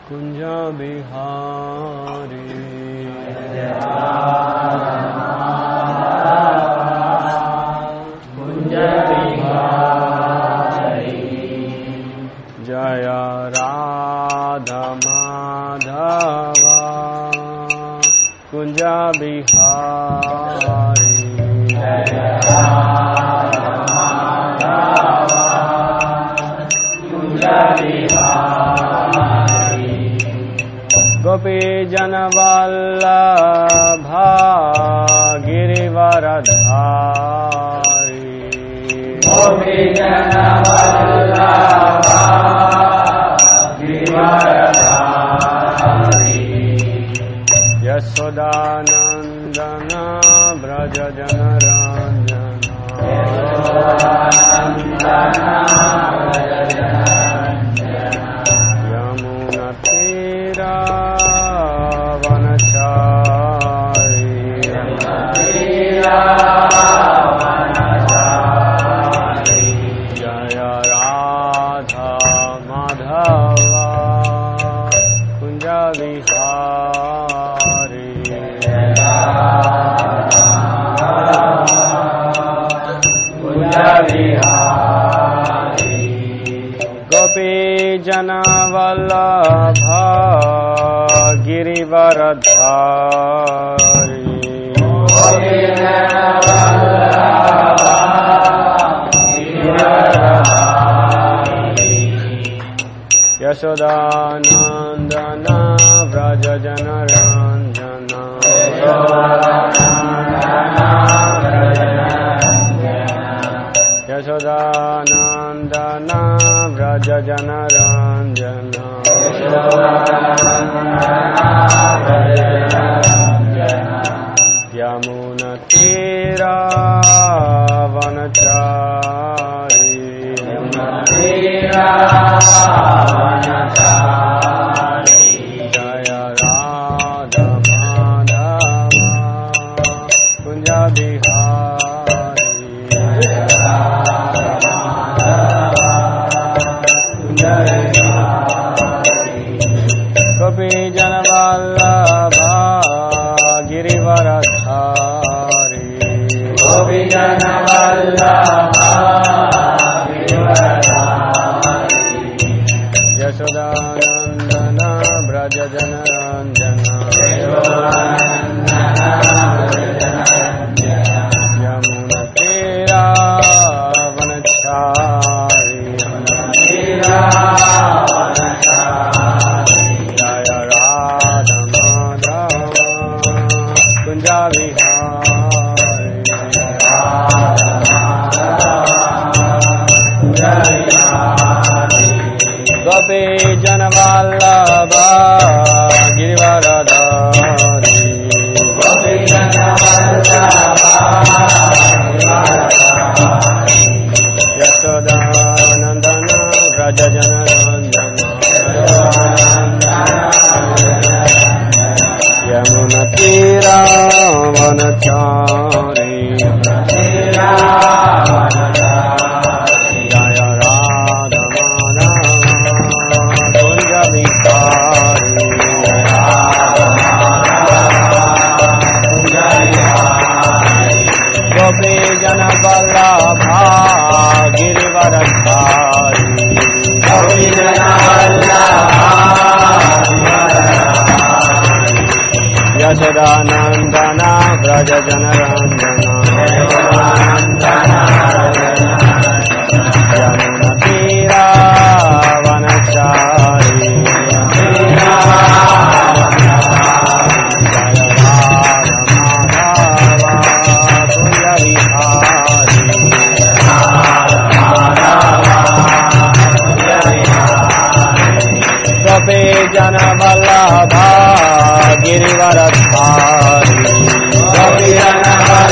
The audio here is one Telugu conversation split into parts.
कुञ्ज बिहारी जय राधा माधवा कुञ्ज बिहारी गोपी जनवल्लभा गिरिवरधारी यशोदानन्दन व्रज जय राधा माधवा कुञ्ज विहारी गोपी जनवल्लभा गिरिवरधारी यशोदानन्दन व्रज जनरञ्जन यशोदानन्दन व्रज जनरञ्जन यमुनतीरावनचारी जय राधा माधवा कुञ्ज बिहारी गोपी जनवल्लभा गिरिवरधारी यशोदानन्दन व्रज जनरञ्जन यमुनतीरावनचारि जय राधा माधव कुञ्ज गोपी जनवल्लभा गिरिवरधारी यशोदानन्दन व्रज जनरञ्जन यमुनतीरावनचारि जय राधा माधव कुञ्ज गोपी जन वल्लभा गिरिवरधारी यशोदानन्दन व्रज यमुनतीरावनचारि गोपी जन वल्लभा गिरिवरधारी गोपी जन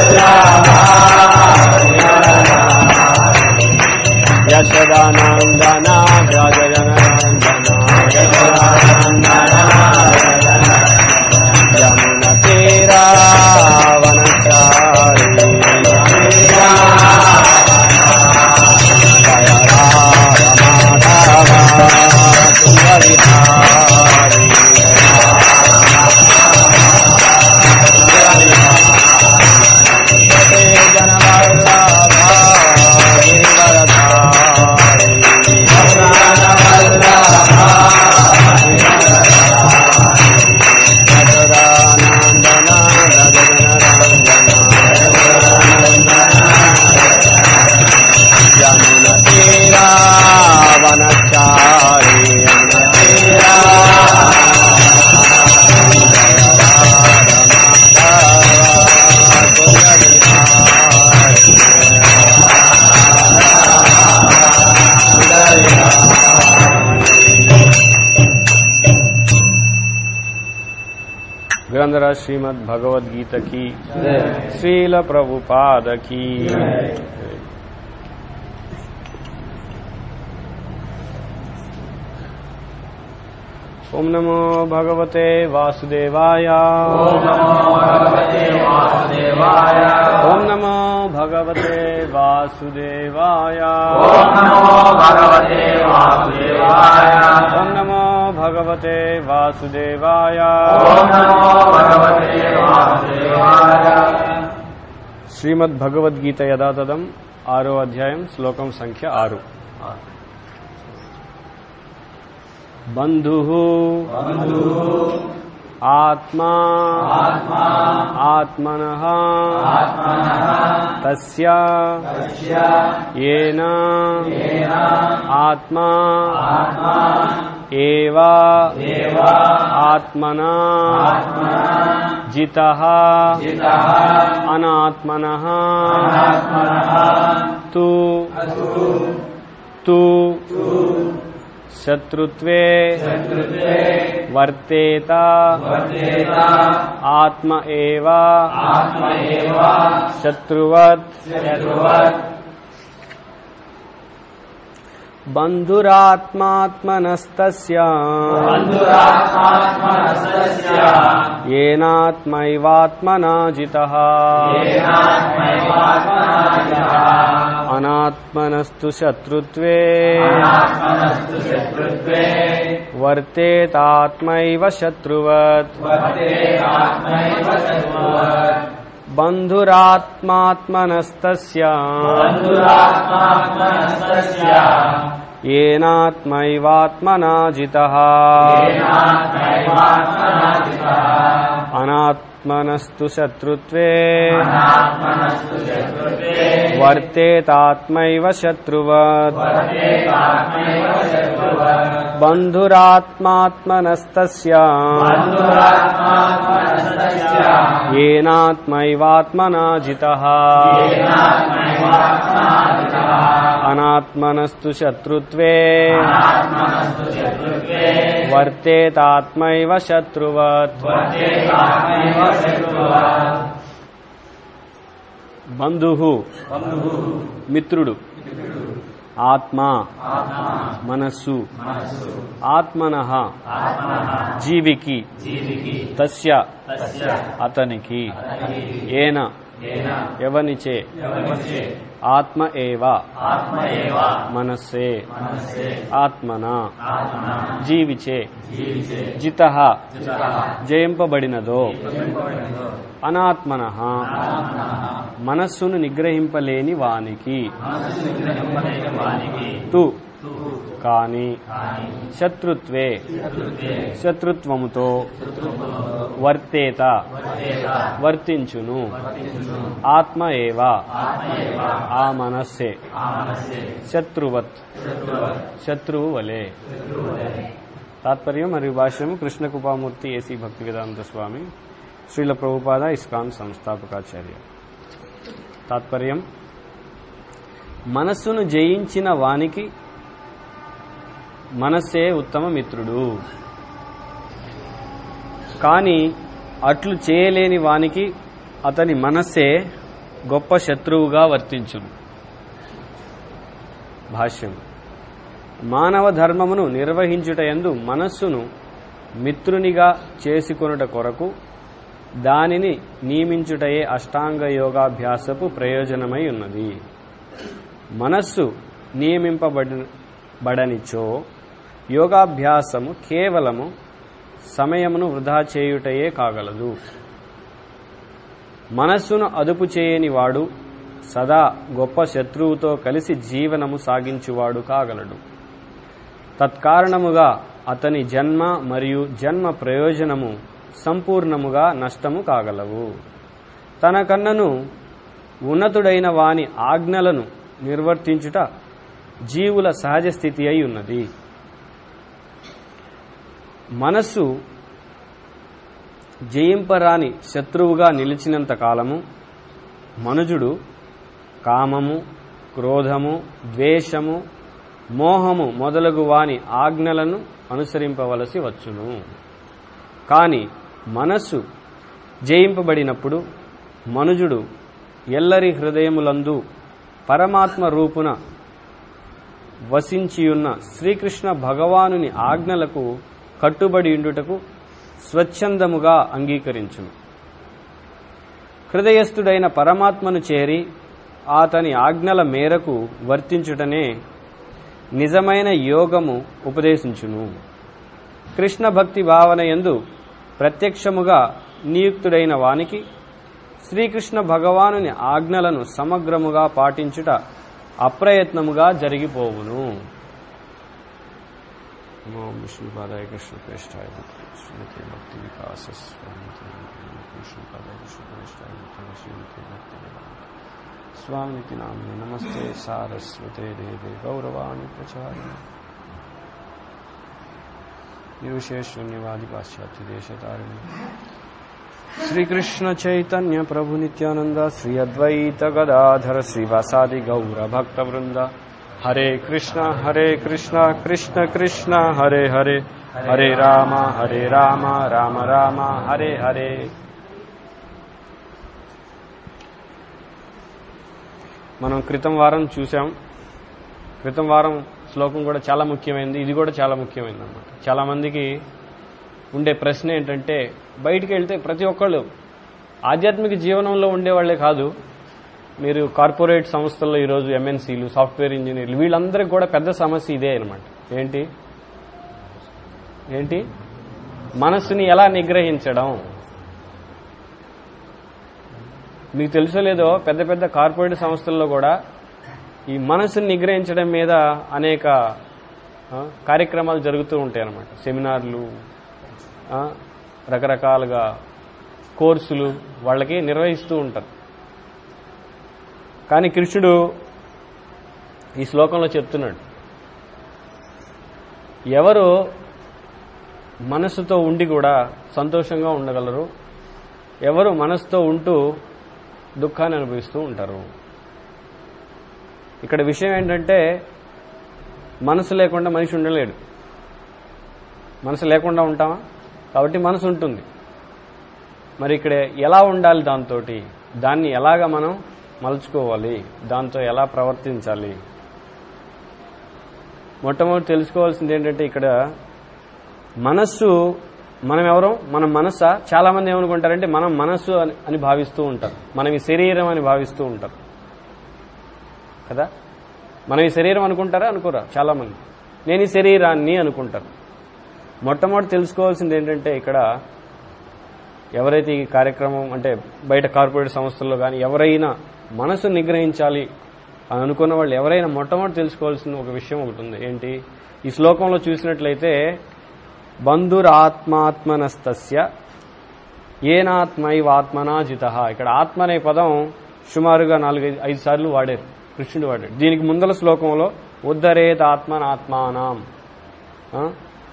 यशोदानन्दन व्रज यमुनतीरावनचारि जय राम माधव कुञ्ज विहारी గ్రంథరాజ్ శ్రీమద్ భగవద్గీత की శ్రీల ప్రభుపాద की ఓం నమో భగవతే వాసుదేవాయ ఓం నమో భగవతే వాసుదేవాయ ఓం నమో భగవతే వాసుదేవాయ శ్రీమద్ భగవద్గీత యథాతథం ఆరో అధ్యాయం శ్లోకం సంఖ్య ఆరు బంధు ఆత్మా ఆత్మన తస్య ఏన ఆత్మా ఏవా ఆత్మనా జిత అనాత్మన తు తు శత్రుత్వే వర్తేత ఆత్మ ఏవ శత్రువత్ బంధురాత్మాత్మనస్తస్య ఏనాత్మైవాత్మనా జితః అనాత్మనస్తు శత్రుత్వే వర్తేతాత్మైవ శత్రువత్ బంధురాత్మాత్మనస్తస్య ఏనాత్మైవాత్మనా జితః అనాత్మనస్తు శత్రుత్వే వర్తేతాత్మైవ శత్రువత్ బంధురాత్మాత్మనస్తస్య ఏనాత్మైవాత్మనా జితః అనాత్మనస్తు శత్రుత్వే వర్తేతాత్మైవ శత్రువత్ బంధు మిత్రుడు ఆత్మ మనస్సు ఆత్మన జీవికి తస్య అతనికి ఏన ఎవనిచే ఆత్మ ఏవ మనస్సే ఆత్మన జీవిచే జిత జయింపబడినదో అనాత్మన మనస్సును నిగ్రహింపలేని వానికి తు కాని శత్రుత్వే శత్రుత్వముతో వర్తేత వర్తించును ఆత్మ ఏవ ఆ మనస్సే శత్రువత్ శత్రువు వలె తాత్పర్యం మరియు భాష్యము కృష్ణ కృపామూర్తి A C Bhaktivedanta Swami Srila Prabhupada ISKCON సంస్థాపకాచార్య తాత్పర్యం మనస్సును జయించిన వానికి మనస్సే ఉత్తమ మిత్రుడు కానీ అట్లు చేయలేని వానికి అతని మనస్సే గొప్ప శత్రువుగా వర్తించును భాష్యం మానవ ధర్మమును నిర్వహించుటయందు మనస్సును మిత్రునిగా చేసుకొనుట కొరకు దానిని నియమించుటయే అష్టాంగ యోగాభ్యాసపు ప్రయోజనమై ఉన్నది మనస్సు నియమింపబడి బడనిచో యోగాభ్యాసము కేవలము సమయమును వృధా చేయుటయే కాగలదు మనస్సును అదుపు చేయని వాడు సదా గొప్ప శత్రువుతో కలిసి జీవనము సాగించువాడు కాగలడు తత్కారణముగా అతని జన్మ మరియు జన్మ ప్రయోజనము సంపూర్ణముగా నష్టము కాగలవు తన కన్నను ఉన్నతుడైన వాని ఆజ్ఞలను నిర్వర్తించుట జీవుల సహజ స్థితి అయి ఉన్నది మనస్సు జయింపరాని శత్రువుగా నిలిచినంత కాలము మనుజుడు కామము క్రోధము ద్వేషము మోహము మొదలగు వాని ఆజ్ఞలను అనుసరింపవలసి వచ్చును కాని మనస్సు జయింపబడినప్పుడు మనుజుడు ఎల్లరి హృదయములందు పరమాత్మ రూపున వసించియున్న శ్రీకృష్ణ భగవానుని ఆజ్ఞలకు కట్టుబడి ఉండుటకు స్వచ్ఛందముగా అంగీకరించును హృదయస్థుడైన పరమాత్మను చేరి అతని ఆజ్ఞల మేరకు వర్తించుటనే నిజమైన యోగము ఉపదేశించును కృష్ణ భక్తి భావన యందు ప్రత్యక్షముగా నియుక్తుడైన వానికి శ్రీకృష్ణ భగవానుని ఆజ్ఞలను సమగ్రముగా పాటించుట అప్రయత్నముగా జరిగిపోవును ఓం విష్ణుపాదాయ కృష్ణ ప్రేష్టాయ శ్రీమతి భక్తి వికాస స్వామి విష్ణుపాదాయ కృష్ణ ప్రేష్టాయ శ్రీమతి భక్తి స్వామికి నామ్ని నమస్తే సారస్వతే దేవే గౌరవాణి ప్రచారిణి నిర్విశేష శూన్యవాది పాశ్చాత్య దేశతారిణి శ్రీకృష్ణ చైతన్య ప్రభు నిత్యానంద శ్రీ అద్వైత గదాధర శ్రీవాసాది గౌర భక్త వృంద హరే కృష్ణ హరే కృష్ణ కృష్ణ కృష్ణ హరే హరే హరే రామ హరే రామ రామ రామ హరే హరే మనం క్రితం వారం చూసాం క్రితం వారం శ్లోకం కూడా చాలా ముఖ్యమైనది ఇది కూడా చాలా ముఖ్యమైనది అనమాట చాలా మందికి ఉండే ప్రశ్న ఏంటంటే బయటికి వెళ్తే ప్రతి ఒక్కళ్ళు ఆధ్యాత్మిక జీవనంలో ఉండేవాళ్లే కాదు మీరు కార్పొరేట్ సంస్థల్లో ఈరోజు ఎంఎన్సీలు సాఫ్ట్వేర్ ఇంజనీర్లు వీళ్ళందరికీ కూడా పెద్ద సమస్య ఇదే అనమాట ఏంటి ఏంటి మనస్సుని ఎలా నిగ్రహించడం మీకు తెలుసో లేదో పెద్ద పెద్ద కార్పొరేట్ సంస్థల్లో కూడా ఈ మనసుని నిగ్రహించడం మీద అనేక ఆ, కార్యక్రమాలు జరుగుతూ ఉంటాయి అన్నమాట సెమినార్లు ఆ, రకరకాలుగా కోర్సులు వాళ్ళకి నిర్వహిస్తూ ఉంటారు కానీ కృష్ణుడు ఈ శ్లోకంలో చెప్తున్నాడు ఎవరు మనస్సుతో ఉండి కూడా సంతోషంగా ఉండగలరు ఎవరు మనసుతో ఉంటూ దుఃఖాన్ని అనుభవిస్తూ ఉంటారు ఇక్కడ విషయం ఏంటంటే మనసు లేకుండా మనిషి ఉండలేడు మనసు లేకుండా ఉంటామా కాబట్టి మనసు ఉంటుంది మరి ఇక్కడ ఎలా ఉండాలి దాంతో దాన్ని ఎలాగ మనం మలుచుకోవాలి దాంతో ఎలా ప్రవర్తించాలి మొట్టమొదటి తెలుసుకోవాల్సింది ఏంటంటే ఇక్కడ మనస్సు మనం ఎవరు మన మనస్స చాలా మంది ఏమనుకుంటారంటే మనం మనస్సు అని అని భావిస్తూ ఉంటారు మనం ఈ శరీరం అని భావిస్తూ ఉంటారు కదా మనం ఈ శరీరం అనుకుంటారా అనుకోరా చాలా మంది నేను ఈ శరీరాన్ని అనుకుంటారు మొట్టమొదటి తెలుసుకోవాల్సింది ఏంటంటే ఇక్కడ ఎవరైతే ఈ కార్యక్రమం అంటే బయట కార్పొరేట్ సంస్థల్లో కానీ ఎవరైనా మనసు నిగ్రహించాలి అని అనుకున్న వాళ్ళు ఎవరైనా మొట్టమొదటి తెలుసుకోవాల్సిన ఒక విషయం ఒకటి ఉంది ఏంటి ఈ శ్లోకంలో చూసినట్లయితే బంధురాత్మాత్మనస్తస్య ఏనాత్మైవాత్మనా జిత ఇక్కడ ఆత్మ అనే పదం సుమారుగా నాలుగు ఐదు సార్లు వాడారు కృష్ణుడు వాడాడు దీనికి ముందల శ్లోకంలో ఉద్ధరేత్ ఆత్మనాత్మానం ఆ?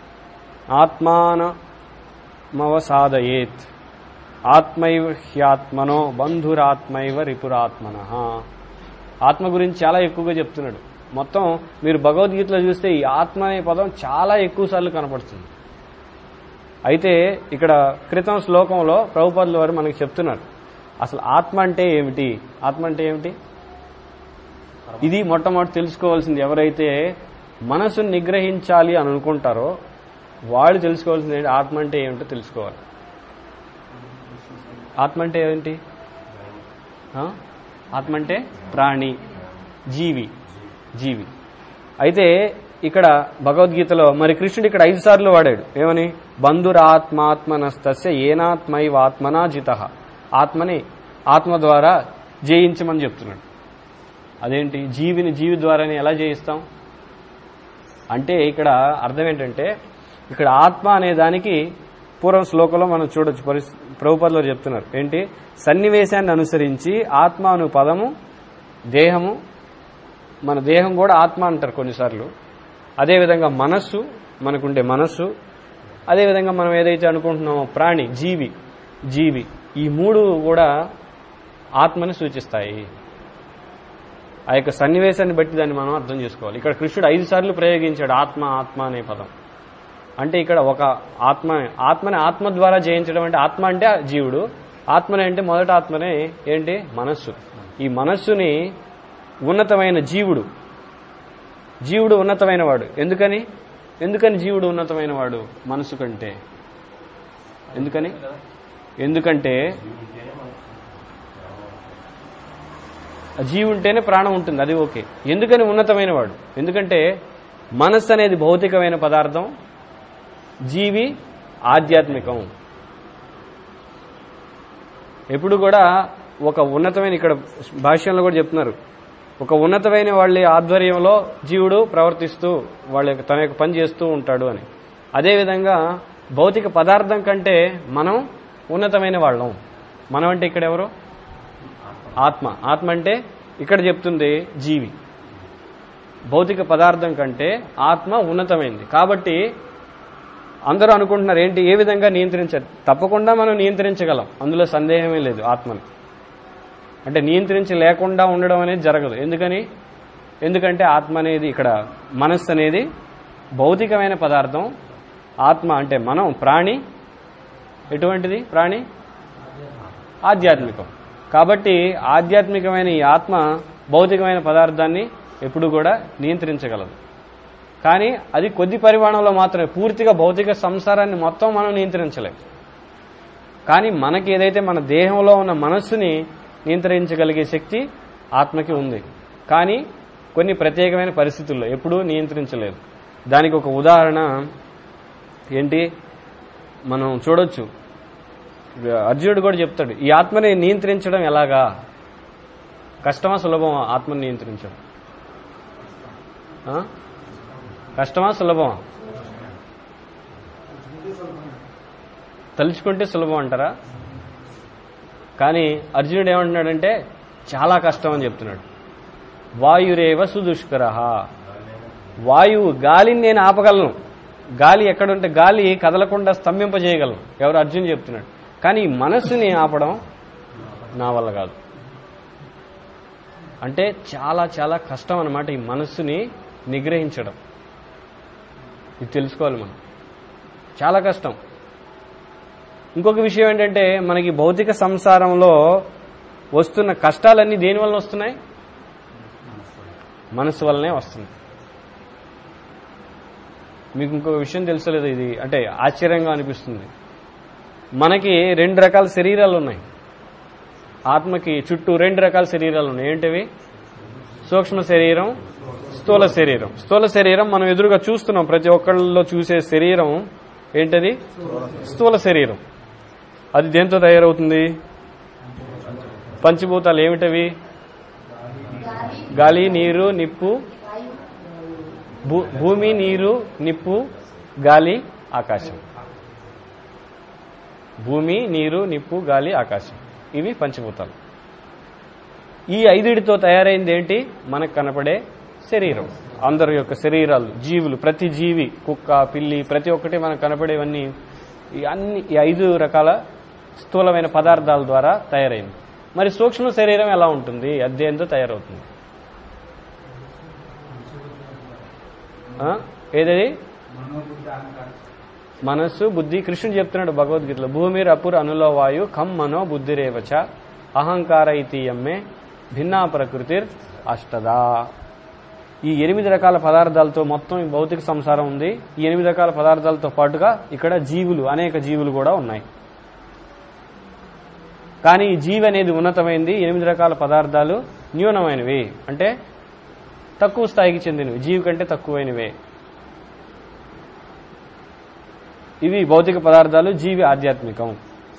ఆత్మానమవసాదయేత్ ఆత్మైవ హ్యాత్మనో బంధురాత్మైవ రిపురాత్మన ఆత్మ గురించి చాలా ఎక్కువగా చెప్తున్నాడు మొత్తం మీరు భగవద్గీతలో చూస్తే ఈ ఆత్మ అనే పదం చాలా ఎక్కువ సార్లు కనపడుతుంది అయితే ఇక్కడ క్రితం శ్లోకంలో ప్రభుపదుల వారు మనకి చెప్తున్నారు అసలు ఆత్మ అంటే ఏమిటి ఆత్మ అంటే ఏమిటి ఇది మొట్టమొదటి తెలుసుకోవాల్సింది ఎవరైతే మనసును నిగ్రహించాలి అని అనుకుంటారో వాళ్ళు తెలుసుకోవాల్సింది ఏంటి ఆత్మ అంటే ఏమిటో తెలుసుకోవాలి ఆత్మ అంటే ఏంటి ఆ? ఆత్మ అంటే ప్రాణి జీవి జీవి అయితే ఇక్కడ భగవద్గీతలో మరి కృష్ణుడు ఇక్కడ ఐదు సార్లు వాడాడు ఏమని బంధురాత్మాత్మనస్తస్య ఏనాత్మైవాత్మనా జిత ఆత్మని ఆత్మ ద్వారా జయించమని చెప్తున్నాడు అదేంటి జీవిని జీవి ద్వారానే ఎలా జయిస్తాం అంటే ఇక్కడ అర్థం ఏంటంటే ఇక్కడ ఆత్మ అనే దానికి పూర్వం శ్లోకంలో మనం చూడొచ్చు పరిస్ ప్రభుపదలో చెప్తున్నారు ఏంటి సన్నివేశాన్ని అనుసరించి ఆత్మ అను పదము దేహము మన దేహం కూడా ఆత్మ అంటారు కొన్నిసార్లు అదేవిధంగా మనస్సు మనకుండే మనస్సు అదేవిధంగా మనం ఏదైతే అనుకుంటున్నామో ప్రాణి జీవి జీవి ఈ మూడు కూడా ఆత్మని సూచిస్తాయి ఆ యొక్క సన్నివేశాన్ని బట్టి దాన్ని మనం అర్థం చేసుకోవాలి ఇక్కడ కృష్ణుడు ఐదు సార్లు ప్రయోగించాడు ఆత్మ ఆత్మ అనే పదం అంటే ఇక్కడ ఒక ఆత్మ ఆత్మని ఆత్మ ద్వారా జయించడం అంటే ఆత్మ అంటే ఆ జీవుడు ఆత్మనే అంటే మొదట ఆత్మనే ఏంటి మనస్సు ఈ మనస్సుని ఉన్నతమైన జీవుడు జీవుడు ఉన్నతమైన వాడు ఎందుకని ఎందుకని జీవుడు ఉన్నతమైన వాడు మనసు కంటే ఎందుకని ఎందుకంటే ఆ జీవి ఉంటేనే ప్రాణం ఉంటుంది అది ఓకే ఎందుకని ఉన్నతమైన వాడు ఎందుకంటే మనస్సు అనేది భౌతికమైన పదార్థం జీవి ఆధ్యాత్మికం ఎప్పుడు కూడా ఒక ఉన్నతమైన ఇక్కడ భాష్యంలో కూడా చెప్తున్నారు ఒక ఉన్నతమైన వాళ్ళ ఆధ్వర్యంలో జీవుడు ప్రవర్తిస్తూ వాళ్ళ యొక్క తన యొక్క పని చేస్తూ ఉంటాడు అని అదేవిధంగా భౌతిక పదార్థం కంటే మనం ఉన్నతమైన వాళ్ళం మనం అంటే ఇక్కడ ఎవరు ఆత్మ ఆత్మ అంటే ఇక్కడ చెప్తుంది జీవి భౌతిక పదార్థం కంటే ఆత్మ ఉన్నతమైంది కాబట్టి అందరూ అనుకుంటున్నారు ఏంటి ఏ విధంగా నియంత్రించ తప్పకుండా మనం నియంత్రించగలం అందులో సందేహమే లేదు ఆత్మని అంటే నియంత్రించలేకుండా ఉండడం అనేది జరగదు ఎందుకని ఎందుకంటే ఆత్మ అనేది ఇక్కడ మనస్సు అనేది భౌతికమైన పదార్థం ఆత్మ అంటే మనం ప్రాణి ఎటువంటిది ప్రాణి ఆధ్యాత్మికం కాబట్టి ఆధ్యాత్మికమైన ఈ ఆత్మ భౌతికమైన పదార్థాన్ని ఎప్పుడు కూడా నియంత్రించగలదు కానీ అది కొద్ది పరిమాణంలో మాత్రమే పూర్తిగా భౌతిక సంసారాన్ని మొత్తం మనం నియంత్రించలేం కానీ మనకి ఏదైతే మన దేహంలో ఉన్న మనస్సుని నియంత్రించగలిగే శక్తి ఆత్మకి ఉంది కానీ కొన్ని ప్రత్యేకమైన పరిస్థితుల్లో ఎప్పుడూ నియంత్రించలేదు దానికి ఒక ఉదాహరణ ఏంటి మనం చూడొచ్చు అర్జునుడు కూడా చెప్తాడు ఈ ఆత్మని నియంత్రించడం ఎలాగా కష్టమా సులభమా ఆత్మని నియంత్రించడం ఆ? కష్టమా సులభమా తలుచుకుంటే సులభం అంటారా కానీ అర్జునుడు ఏమంటున్నాడంటే చాలా కష్టం అని చెప్తున్నాడు వాయురేవ సుదుష్కర వాయువు గాలిని నేను ఆపగలను గాలి ఎక్కడుంటే గాలి కదలకుండా స్తంభింపజేయగలను ఎవరు అర్జున్ చెప్తున్నాడు కానీ ఈ మనస్సుని ఆపడం నా వల్ల కాదు అంటే చాలా చాలా కష్టం అన్నమాట ఈ మనస్సుని నిగ్రహించడం ఇది తెలుసుకోవాలి మనం చాలా కష్టం ఇంకొక విషయం ఏంటంటే మనకి భౌతిక సంసారంలో వస్తున్న కష్టాలన్నీ దేని వల్ల వస్తున్నాయి మనసు వల్లనే వస్తుంది మీకు ఇంకొక విషయం తెలుసలేదు ఇది అంటే ఆశ్చర్యంగా అనిపిస్తుంది మనకి రెండు రకాల శరీరాలు ఉన్నాయి ఆత్మకి చుట్టూ రెండు రకాల శరీరాలు ఉన్నాయి ఏంటివి సూక్ష్మ శరీరం స్థూల శరీరం స్థూల శరీరం మనం ఎదురుగా చూస్తున్నాం ప్రతి ఒక్కళ్ళలో చూసే శరీరం ఏంటది స్థూల శరీరం అది దేంతో తయారవుతుంది పంచభూతాలు ఏమిటవి గాలి నీరు నిప్పు భూ- భూమి నీరు నిప్పు గాలి ఆకాశం భూమి నీరు నిప్పు గాలి ఆకాశం ఇవి పంచభూతాలు ఈ ఐదుడితో తయారైంది ఏంటి మనకు కనపడే శరీరం అందరి యొక్క శరీరాలు జీవులు ప్రతి జీవి కుక్క పిల్లి ప్రతి ఒక్కటి మనకు కనపడేవన్నీ ఈ అన్ని ఈ ఐదు రకాల స్థూలమైన పదార్థాల ద్వారా తయారైంది మరి సూక్ష్మ శరీరం ఎలా ఉంటుంది అది దేంతో తయారవుతుంది ఆ? ఏదది మనస్సు బుద్ధి కృష్ణుడు చెప్తున్నాడు భగవద్గీతలో భూమి అపుర్ అనులో వాయు ఖం మనో బుద్ధిరేవచ అహంకార ఇతీయమ్మే భిన్నా ప్రకృతిర్ అష్టదా ఈ ఎనిమిది రకాల పదార్థాలతో మొత్తం ఈ భౌతిక సంసారం ఉంది ఈ ఎనిమిది రకాల పదార్థాలతో పాటుగా ఇక్కడ జీవులు అనేక జీవులు కూడా ఉన్నాయి కానీ ఈ జీవి అనేది ఉన్నతమైంది ఎనిమిది రకాల పదార్థాలు న్యూనమైనవి అంటే తక్కువ స్థాయికి చెందినవి జీవి కంటే తక్కువైనవే ఇవి భౌతిక పదార్థాలు జీవి ఆధ్యాత్మికం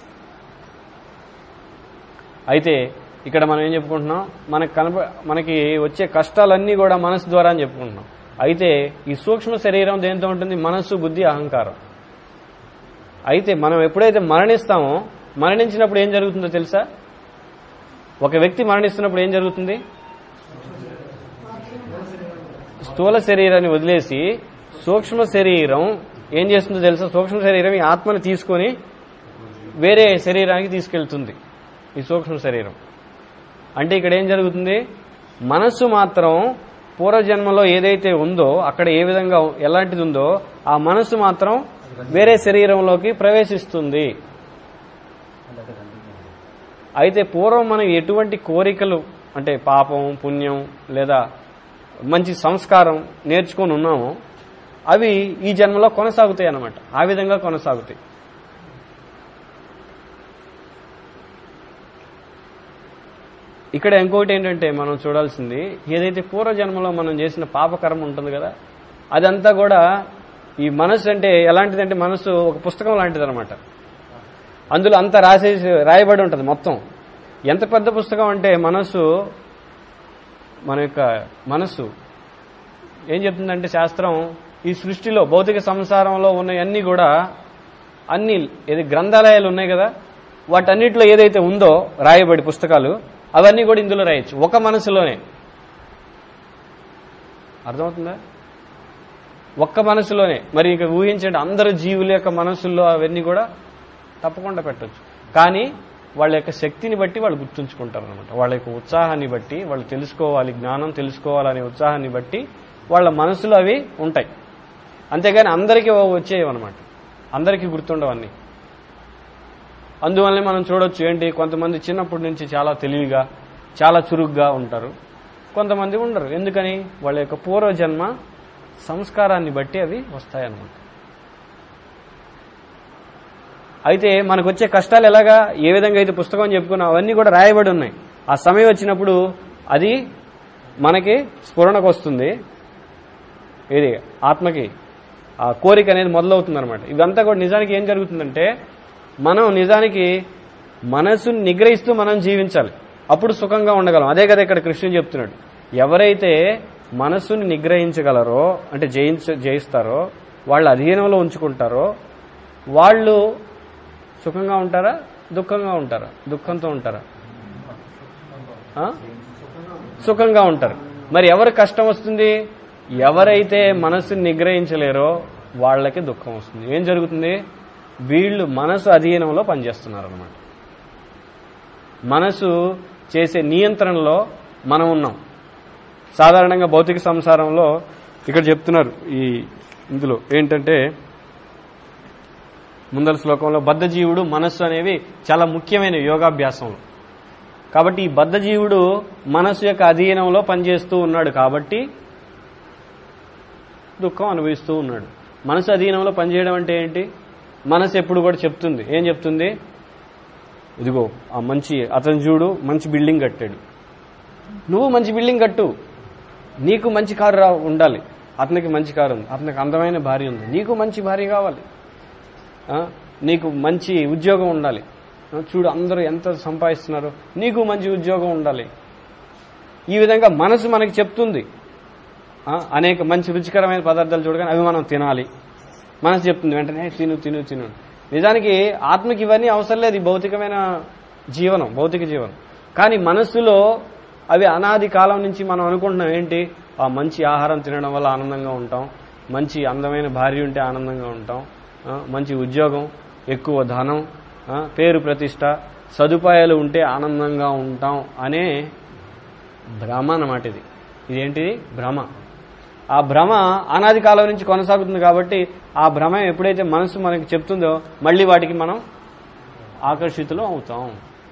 అయితే ఇక్కడ మనం ఏం చెప్పుకుంటున్నాం మనకు కనప మనకి వచ్చే కష్టాలన్నీ కూడా మనసు ద్వారా అని చెప్పుకుంటున్నాం అయితే ఈ సూక్ష్మ శరీరం దేంతో ఉంటుంది మనస్సు బుద్ధి అహంకారం అయితే మనం ఎప్పుడైతే మరణిస్తామో మరణించినప్పుడు ఏం జరుగుతుందో తెలుసా ఒక వ్యక్తి మరణిస్తున్నప్పుడు ఏం జరుగుతుంది స్థూల శరీరాన్ని వదిలేసి సూక్ష్మ శరీరం ఏం చేస్తుందో తెలుసా సూక్ష్మ శరీరం ఈ ఆత్మని తీసుకొని వేరే శరీరానికి తీసుకెళ్తుంది ఈ సూక్ష్మ శరీరం అంటే ఇక్కడ ఏం జరుగుతుంది మనస్సు మాత్రం పూర్వజన్మలో ఏదైతే ఉందో అక్కడ ఏ విధంగా ఎలాంటిది ఉందో ఆ మనస్సు మాత్రం వేరే శరీరంలోకి ప్రవేశిస్తుంది అయితే పూర్వం మనం ఎటువంటి కోరికలు అంటే పాపం పుణ్యం లేదా మంచి సంస్కారం నేర్చుకొని ఉన్నామో అవి ఈ జన్మలో కొనసాగుతాయి అన్నమాట ఆ విధంగా కొనసాగుతాయి ఇక్కడ ఇంకొకటి ఏంటంటే మనం చూడాల్సింది ఏదైతే పూర్వజన్మలో మనం చేసిన పాపకర్మ ఉంటుంది కదా అదంతా కూడా ఈ మనసు అంటే ఎలాంటిదంటే మనసు ఒక పుస్తకం లాంటిది అనమాట అందులో అంతా రాసేసి రాయబడి ఉంటుంది మొత్తం ఎంత పెద్ద పుస్తకం అంటే మనసు మన యొక్క మనస్సు ఏం చెప్తుందంటే శాస్త్రం ఈ సృష్టిలో భౌతిక సంసారంలో ఉన్నవన్నీ కూడా అన్ని ఏది గ్రంథాలయాలు ఉన్నాయి కదా వాటన్నిటిలో ఏదైతే ఉందో రాయబడి పుస్తకాలు అవన్నీ కూడా ఇందులో రాయొచ్చు ఒక మనసులోనే అర్థమవుతుందా ఒక్క మనసులోనే మరి ఇక ఊహించండి అందరు జీవుల యొక్క మనసుల్లో అవన్నీ కూడా తప్పకుండా పెట్టొచ్చు కానీ వాళ్ళ యొక్క శక్తిని బట్టి వాళ్ళు గుర్తుంచుకుంటారు అనమాట వాళ్ళ యొక్క ఉత్సాహాన్ని బట్టి వాళ్ళు తెలుసుకోవాలి జ్ఞానం తెలుసుకోవాలనే ఉత్సాహాన్ని బట్టి వాళ్ళ మనసులో అవి ఉంటాయి అంతేగాని అందరికీ వచ్చేవి అనమాట అందరికీ గుర్తుండవన్నీ అందువల్లనే మనం చూడొచ్చు ఏంటి కొంతమంది చిన్నప్పటి నుంచి చాలా తెలివిగా చాలా చురుగ్గా ఉంటారు కొంతమంది ఉండరు ఎందుకని వాళ్ళ యొక్క పూర్వజన్మ సంస్కారాన్ని బట్టి అవి వస్తాయన్నమాట అయితే మనకు వచ్చే కష్టాలు ఎలాగా ఏ విధంగా అయితే పుస్తకం చెప్పుకున్నా అవన్నీ కూడా రాయబడి ఉన్నాయి ఆ సమయం వచ్చినప్పుడు అది మనకి స్ఫురణకు వస్తుంది ఇది ఆత్మకి ఆ కోరిక అనేది మొదలవుతుంది అనమాట ఇదంతా కూడా నిజానికి ఏం జరుగుతుందంటే మనం నిజానికి మనసుని నిగ్రహిస్తూ మనం జీవించాలి అప్పుడు సుఖంగా ఉండగలం అదే కదా ఇక్కడ కృష్ణుడు చెప్తున్నాడు ఎవరైతే మనస్సుని నిగ్రహించగలరో అంటే జయించ జయిస్తారో వాళ్ళ అధీనంలో ఉంచుకుంటారో వాళ్ళు సుఖంగా ఉంటారా దుఃఖంగా ఉంటారా దుఃఖంతో ఉంటారా ఆ? సుఖంగా ఉంటారు మరి ఎవరు కష్టం వస్తుంది ఎవరైతే మనసుని నిగ్రహించలేరో వాళ్ళకి దుఃఖం వస్తుంది ఏం జరుగుతుంది వీళ్ళు మనసు అధీనంలో పనిచేస్తున్నారు అనమాట మనసు చేసే నియంత్రణలో మనం ఉన్నాం సాధారణంగా భౌతిక సంసారంలో ఇక్కడ చెప్తున్నారు ఈ ఇందులో ఏంటంటే ముందల శ్లోకంలో బద్ధజీవుడు మనస్సు అనేవి చాలా ముఖ్యమైన యోగాభ్యాసంలో కాబట్టి ఈ బద్ధజీవుడు మనస్సు యొక్క అధీనంలో పనిచేస్తూ ఉన్నాడు కాబట్టి దుఃఖం అనుభవిస్తూ ఉన్నాడు మనసు అధీనంలో పనిచేయడం అంటే ఏంటి మనసు ఎప్పుడు కూడా చెప్తుంది ఏం చెప్తుంది ఇదిగో ఆ మంచి అతను చూడు మంచి బిల్డింగ్ కట్టాడు నువ్వు మంచి బిల్డింగ్ కట్టు నీకు మంచి కారు రా ఉండాలి అతనికి మంచి కారు ఉంది అతనికి అందమైన భార్య ఉంది నీకు మంచి భార్య కావాలి ఆ, నీకు మంచి ఉద్యోగం ఉండాలి ఆ, చూడు అందరూ ఎంత సంపాదిస్తున్నారు నీకు మంచి ఉద్యోగం ఉండాలి ఈ విధంగా మనసు మనకి చెప్తుంది ఆ, అనేక మంచి రుచికరమైన పదార్థాలు చూడగానే అవి మనం తినాలి మనసు చెప్తుంది వెంటనే తిను తిను తిను నిజానికి ఆత్మకి ఇవన్నీ అవసరం లేదు ఈ భౌతికమైన జీవనం భౌతిక జీవనం కానీ మనస్సులో అవి అనాది కాలం నుంచి మనం అనుకుంటున్నాం ఏంటి ఆ మంచి ఆహారం తినడం వల్ల ఆనందంగా ఉంటాం మంచి అందమైన భార్య ఉంటే ఆనందంగా ఉంటాం ఆ, మంచి ఉద్యోగం ఎక్కువ ధనం ఆ, పేరు ప్రతిష్ట సదుపాయాలు ఉంటే ఆనందంగా ఉంటాం అనే భ్రమ అన్నమాట ఇది ఇదేంటిది భ్రమ ఆ భ్రమ అనాది కాలం నుంచి కొనసాగుతుంది కాబట్టి ఆ భ్రమ ఎప్పుడైతే మనసు మనకి చెప్తుందో మళ్ళీ వాటికి మనం ఆకర్షితులు అవుతాం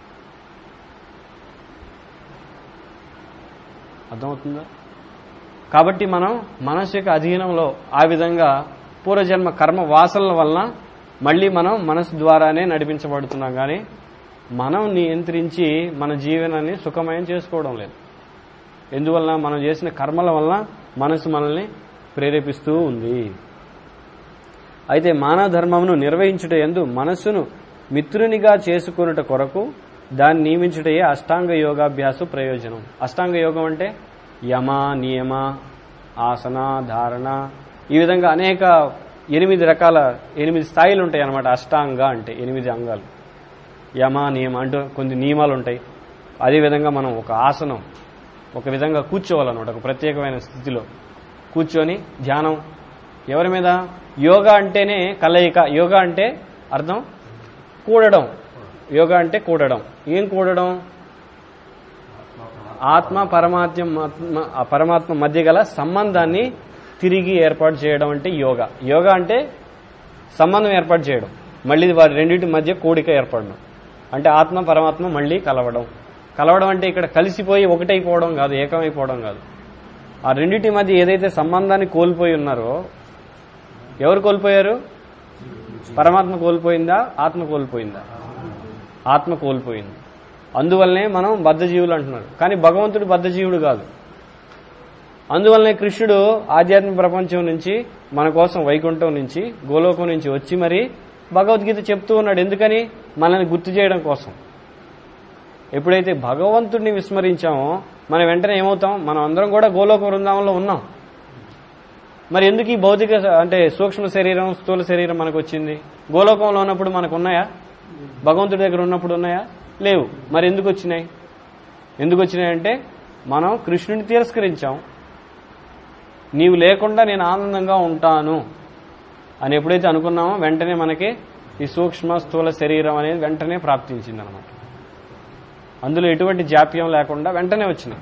అర్థమవుతుందా కాబట్టి మనం మనసు యొక్క అధీనంలో ఆ విధంగా పూర్వజన్మ కర్మ వాసనల వలన మళ్ళీ మనం మనసు ద్వారానే నడిపించబడుతున్నాం కానీ మనం నియంత్రించి మన జీవనాన్ని సుఖమయం చేసుకోవడం లేదు ఎందువలన మనం చేసిన కర్మల వలన మనసు మనల్ని ప్రేరేపిస్తూ ఉంది అయితే మానవ ధర్మమును నిర్వహించుట ఎందు మనస్సును మిత్రునిగా చేసుకున్నట కొరకు దాన్ని నియమించుటయే అష్టాంగ యోగాభ్యాస ప్రయోజనం అష్టాంగ యోగం అంటే యమ నియమ ఆసన ధారణ ఈ విధంగా అనేక ఎనిమిది రకాల ఎనిమిది స్థాయిలు ఉంటాయి అన్నమాట అష్టాంగ అంటే ఎనిమిది అంగాలు యమ నియమ అంటూ కొన్ని నియమాలు ఉంటాయి అదేవిధంగా మనం ఒక ఆసనం ఒక విధంగా కూర్చోవాలన్నమాట ఒక ప్రత్యేకమైన స్థితిలో కూర్చొని ధ్యానం ఎవరి మీద యోగా అంటేనే కలయిక యోగా అంటే అర్థం కూడడం యోగా అంటే కూడడం ఏం కూడడం ఆత్మ పరమాత్మ ఆ పరమాత్మ మధ్య గల సంబంధాన్ని తిరిగి ఏర్పాటు చేయడం అంటే యోగా యోగా అంటే సంబంధం ఏర్పాటు చేయడం మళ్ళీ వారి రెండింటి మధ్య కూడిక ఏర్పడడం అంటే ఆత్మ పరమాత్మ మళ్ళీ కలవడం కలవడం అంటే ఇక్కడ కలిసిపోయి ఒకటైపోవడం కాదు ఏకమైపోవడం కాదు ఆ రెండింటి మధ్య ఏదైతే సంబంధాన్ని కోల్పోయి ఉన్నారో ఎవరు కోల్పోయారు పరమాత్మ కోల్పోయిందా ఆత్మ కోల్పోయిందా ఆత్మ కోల్పోయింది అందువల్లనే మనం బద్ధజీవులు అంటున్నారు కానీ భగవంతుడు బద్ధజీవుడు కాదు అందువల్లనే కృష్ణుడు ఆధ్యాత్మిక ప్రపంచం నుంచి మన కోసం వైకుంఠం నుంచి గోలోకం నుంచి వచ్చి మరి భగవద్గీత చెప్తూ ఉన్నాడు ఎందుకని మనల్ని గుర్తు చేయడం కోసం ఎప్పుడైతే భగవంతుడిని విస్మరించామో మనం వెంటనే ఏమవుతాం మనం అందరం కూడా గోలోక బృందావనంలో ఉన్నాం మరి ఎందుకు ఈ భౌతిక అంటే సూక్ష్మ శరీరం స్థూల శరీరం మనకు వచ్చింది గోలోకంలో ఉన్నప్పుడు మనకు ఉన్నాయా భగవంతుడి దగ్గర ఉన్నప్పుడు ఉన్నాయా లేవు మరి ఎందుకు వచ్చినాయి ఎందుకు వచ్చినాయంటే మనం కృష్ణుని తిరస్కరించాం నీవు లేకుండా నేను ఆనందంగా ఉంటాను అని ఎప్పుడైతే అనుకున్నామో వెంటనే మనకి ఈ సూక్ష్మ స్థూల శరీరం అనేది వెంటనే ప్రాప్తించింది అనమాట అందులో ఎటువంటి జాప్యం లేకుండా వెంటనే వచ్చినాయి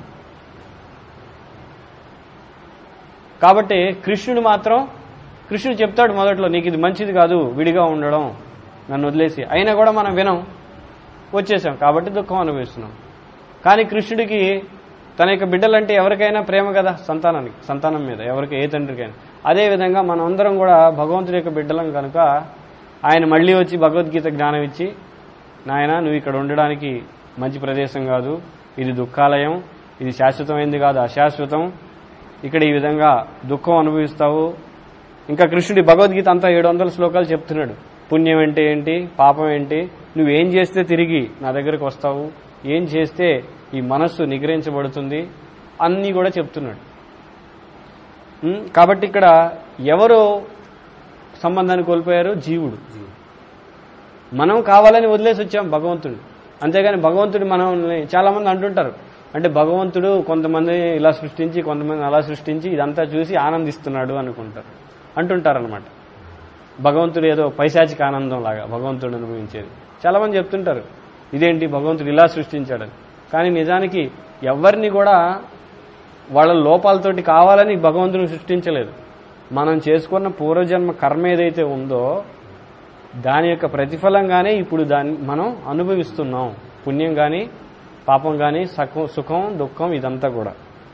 కాబట్టి కృష్ణుడు మాత్రం కృష్ణుడు చెప్తాడు మొదట్లో నీకు ఇది మంచిది కాదు విడిగా ఉండడం నన్ను వదిలేసి అయినా కూడా మనం వినం వచ్చేసాం కాబట్టి దుఃఖం అనుభవిస్తున్నాం కానీ కృష్ణుడికి తన యొక్క బిడ్డలంటే ఎవరికైనా ప్రేమ కదా సంతానానికి సంతానం మీద ఎవరికి ఏ తండ్రికైనా అదే విధంగా మనం అందరం కూడా భగవంతుడి యొక్క బిడ్డలం కనుక ఆయన మళ్ళీ వచ్చి భగవద్గీత జ్ఞానం ఇచ్చి నాయన నువ్వు ఇక్కడ ఉండడానికి మంచి ప్రదేశం కాదు ఇది దుఃఖాలయం ఇది శాశ్వతమైంది కాదు అశాశ్వతం ఇక్కడ ఈ విధంగా దుఃఖం అనుభవిస్తావు ఇంకా కృష్ణుడి భగవద్గీత అంతా ఏడు వందల శ్లోకాలు చెప్తున్నాడు పుణ్యం అంటే ఏంటి పాపం ఏంటి నువ్వేం చేస్తే తిరిగి నా దగ్గరకు వస్తావు ఏం చేస్తే ఈ మనస్సు నిగ్రహించబడుతుంది అన్నీ కూడా చెప్తున్నాడు ఉం? కాబట్టి ఇక్కడ ఎవరు సంబంధాన్ని కోల్పోయారు జీవుడు మనం కావాలని వదిలేసి వచ్చాం భగవంతుడు అంతేగాని భగవంతుడు మనల్ని చాలా మంది అంటుంటారు అంటే భగవంతుడు కొంతమంది ఇలా సృష్టించి కొంతమంది అలా సృష్టించి ఇదంతా చూసి ఆనందిస్తున్నాడు అనుకుంటారు అంటుంటారు అనమాట భగవంతుడు ఏదో పైశాచిక ఆనందం లాగా భగవంతుడు అనుభవించేది చాలా మంది చెప్తుంటారు ఇదేంటి భగవంతుడు ఇలా సృష్టించాడని కానీ నిజానికి ఎవరిని కూడా వాళ్ళ లోపాలతోటి కావాలని భగవంతుని సృష్టించలేదు మనం చేసుకున్న పూర్వజన్మ కర్మ ఏదైతే ఉందో దాని యొక్క ప్రతిఫలంగానే ఇప్పుడు దాన్ని మనం అనుభవిస్తున్నాం పుణ్యం కానీ పాపం కానీ సఖం సుఖం దుఃఖం ఇదంతా కూడా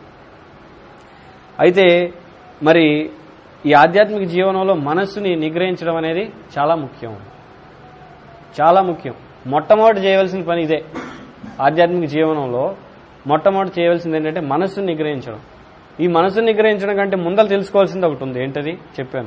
అయితే మరి ఈ ఆధ్యాత్మిక జీవనంలో మనస్సుని నిగ్రహించడం అనేది చాలా ముఖ్యం చాలా ముఖ్యం మొట్టమొదటి చేయవలసిన పని ఇదే ఆధ్యాత్మిక జీవనంలో మొట్టమొదటి చేయవలసింది ఏంటంటే మనస్సుని నిగ్రహించడం ఈ మనస్సుని నిగ్రహించడం కంటే ముందర తెలుసుకోవాల్సింది ఒకటి ఉంది ఏంటది చెప్పాను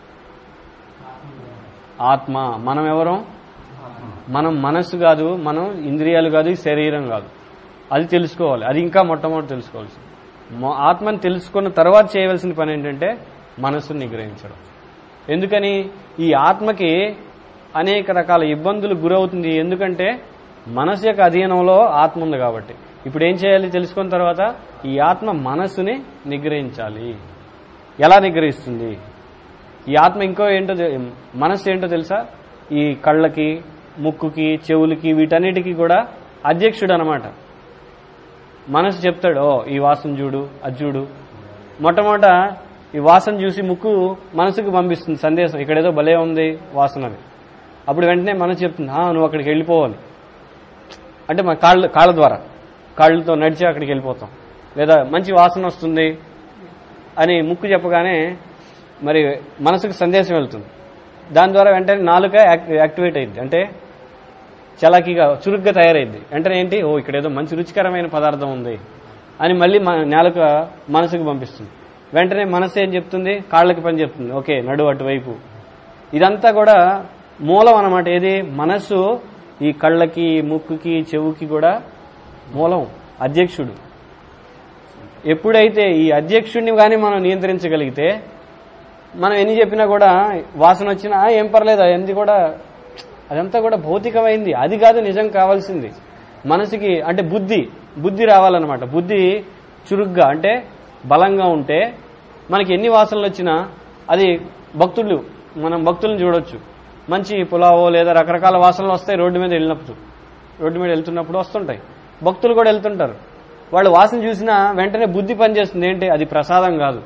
ఆత్మ మనం ఎవరం మనం మనస్సు కాదు మనం ఇంద్రియాలు కాదు ఈ శరీరం కాదు అది తెలుసుకోవాలి అది ఇంకా మొట్టమొదటి తెలుసుకోవాల్సింది మొ- ఆత్మని తెలుసుకున్న తర్వాత చేయవలసిన పని ఏంటంటే మనస్సుని నిగ్రహించడం ఎందుకని ఈ ఆత్మకి అనేక రకాల ఇబ్బందులు గురవుతుంది ఎందుకంటే మనసు యొక్క అధీనంలో ఆత్మ ఉంది కాబట్టి ఇప్పుడు ఏం చేయాలి తెలుసుకున్న తర్వాత ఈ ఆత్మ మనస్సుని నిగ్రహించాలి ఎలా నిగ్రహిస్తుంది ఈ ఆత్మ ఇంకో ఏంటో తె- మనస్సు ఏంటో తెలుసా ఈ కళ్ళకి ముక్కుకి చెవులకి వీటన్నిటికీ కూడా అధ్యక్షుడు అనమాట మనసు చెప్తాడు ఓ ఈ వాసన చూడు అది చూడు మొట్టమొదట ఈ వాసన చూసి ముక్కు మనసుకు పంపిస్తుంది సందేశం ఇక్కడేదో భలే ఉంది వాసన అని అప్పుడు వెంటనే మనసు చెప్తుంది "ఆ, నువ్వు అక్కడికి వెళ్ళిపోవాలి అంటే మన కాళ్ళ కాళ్ళ ద్వారా కాళ్ళతో నడిచి అక్కడికి వెళ్ళిపోతాం లేదా మంచి వాసన వస్తుంది అని ముక్కు చెప్పగానే మరి మనసుకు సందేశం వెళ్తుంది దాని ద్వారా వెంటనే నాలుక యాక్- యాక్టివేట్ అయింది అంటే చలాకీగా చురుగ్గా తయారైంది వెంటనే ఏంటి ఓ ఇక్కడ ఏదో మంచి రుచికరమైన పదార్థం ఉంది అని మళ్ళీ మన నాలుక మనసుకు పంపిస్తుంది వెంటనే మనసు ఏం చెప్తుంది కాళ్ళకి పని చెప్తుంది ఓకే నడు అటువైపు ఇదంతా కూడా మూలం అన్నమాట ఏది మనస్సు ఈ కళ్ళకి ముక్కుకి చెవుకి కూడా మూలం అధ్యక్షుడు ఎప్పుడైతే ఈ అధ్యక్షుడిని కానీ మనం నియంత్రించగలిగితే మనం ఎన్ని చెప్పినా కూడా వాసన వచ్చినా "ఆ, ఏం పర్లేదు అది కూడా అదంతా కూడా భౌతికమైంది అది కాదు నిజం కావాల్సింది మనసుకి అంటే బుద్ధి బుద్ధి రావాలన్నమాట బుద్ధి చురుగ్గా అంటే బలంగా ఉంటే మనకి ఎన్ని వాసనలు వచ్చినా అది భక్తులు మనం భక్తులను చూడొచ్చు మంచి పులావో లేదా రకరకాల వాసనలు వస్తాయి రోడ్డు మీద వెళ్ళినప్పుడు రోడ్డు మీద వెళ్తున్నప్పుడు వస్తుంటాయి భక్తులు కూడా వెళ్తుంటారు వాళ్ళు వాసన చూసినా వెంటనే బుద్ధి పనిచేస్తుంది ఏంటి అది ప్రసాదం కాదు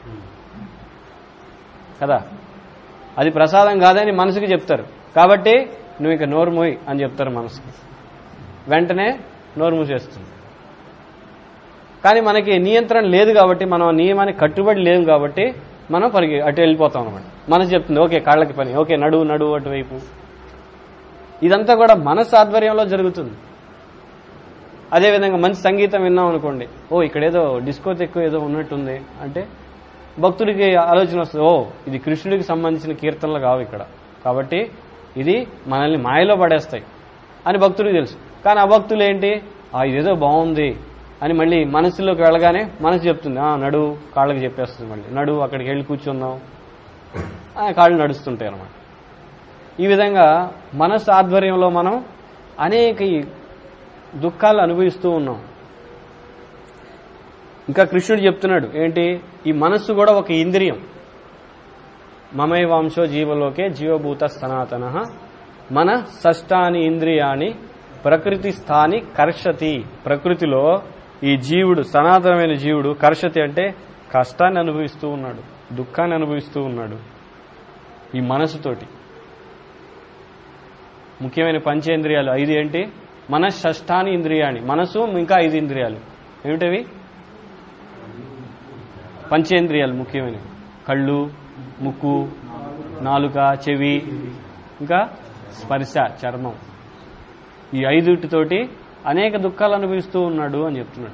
కదా అది ప్రసాదం కాదని మనసుకి చెప్తారు కాబట్టి నువ్వు ఇక నోరు మోయ్ అని చెప్తారు మనసుకి వెంటనే నోరు మూసేస్తుంది కానీ మనకి నియంత్రణ లేదు కాబట్టి మనం ఆ నియమానికి కట్టుబడి లేవు కాబట్టి మనం పరిగి అటు వెళ్ళిపోతాం అనమాట మనసు చెప్తుంది ఓకే కాళ్ళకి పని ఓకే నడువు నడువు అటువైపు ఇదంతా కూడా మనసు ఆధ్వర్యంలో జరుగుతుంది అదేవిధంగా మంచి సంగీతం విన్నాం అనుకోండి ఓ ఇక్కడేదో డిస్కోతెక్ ఏదో ఉన్నట్టుంది అంటే భక్తుడికి ఆలోచన వస్తుంది ఓ ఇది కృష్ణుడికి సంబంధించిన కీర్తనలు కావు ఇక్కడ కాబట్టి ఇది మనల్ని మాయలో పడేస్తాయి అని భక్తుడికి తెలుసు కానీ అభక్తులు ఏంటి ఆ ఇదేదో బాగుంది అని మళ్ళీ మనసులోకి వెళ్ళగానే మనసు చెప్తుంది ఆ నడు కాళ్ళకి చెప్పేస్తుంది మళ్ళీ నడు అక్కడికి వెళ్ళి కూర్చుందాం ఆ, కాళ్ళు నడుస్తుంటాయి అన్నమాట ఈ విధంగా మనసు ఆధ్వర్యంలో మనం అనేక ఈ దుఃఖాలు అనుభవిస్తూ ఉన్నాం ఇంకా కృష్ణుడు చెప్తున్నాడు ఏంటి ఈ మనస్సు కూడా ఒక ఇంద్రియం మమై వంశో జీవలోకే జీవభూత సనాతన మన షష్టాని ఇంద్రియాని ప్రకృతి స్థాని కర్షతి ప్రకృతిలో ఈ జీవుడు సనాతనమైన జీవుడు కర్షతి అంటే కష్టాన్ని అనుభవిస్తూ ఉన్నాడు దుఃఖాన్ని అనుభవిస్తూ ఉన్నాడు ఈ మనసుతోటి ముఖ్యమైన పంచేంద్రియాలు ఐదు ఏంటి మన షష్టాని ఇంద్రియాని మనసు ఇంకా ఐదు ఇంద్రియాలు ఏమిటవి పంచేంద్రియాలు ముఖ్యమైనవి కళ్ళు ముక్కు నాలుక చెవి ఇంకా స్పర్శ చర్మం ఈ ఐదుటితోటి అనేక దుఃఖాలు అనుభవిస్తూ ఉన్నాడు అని చెప్తున్నాడు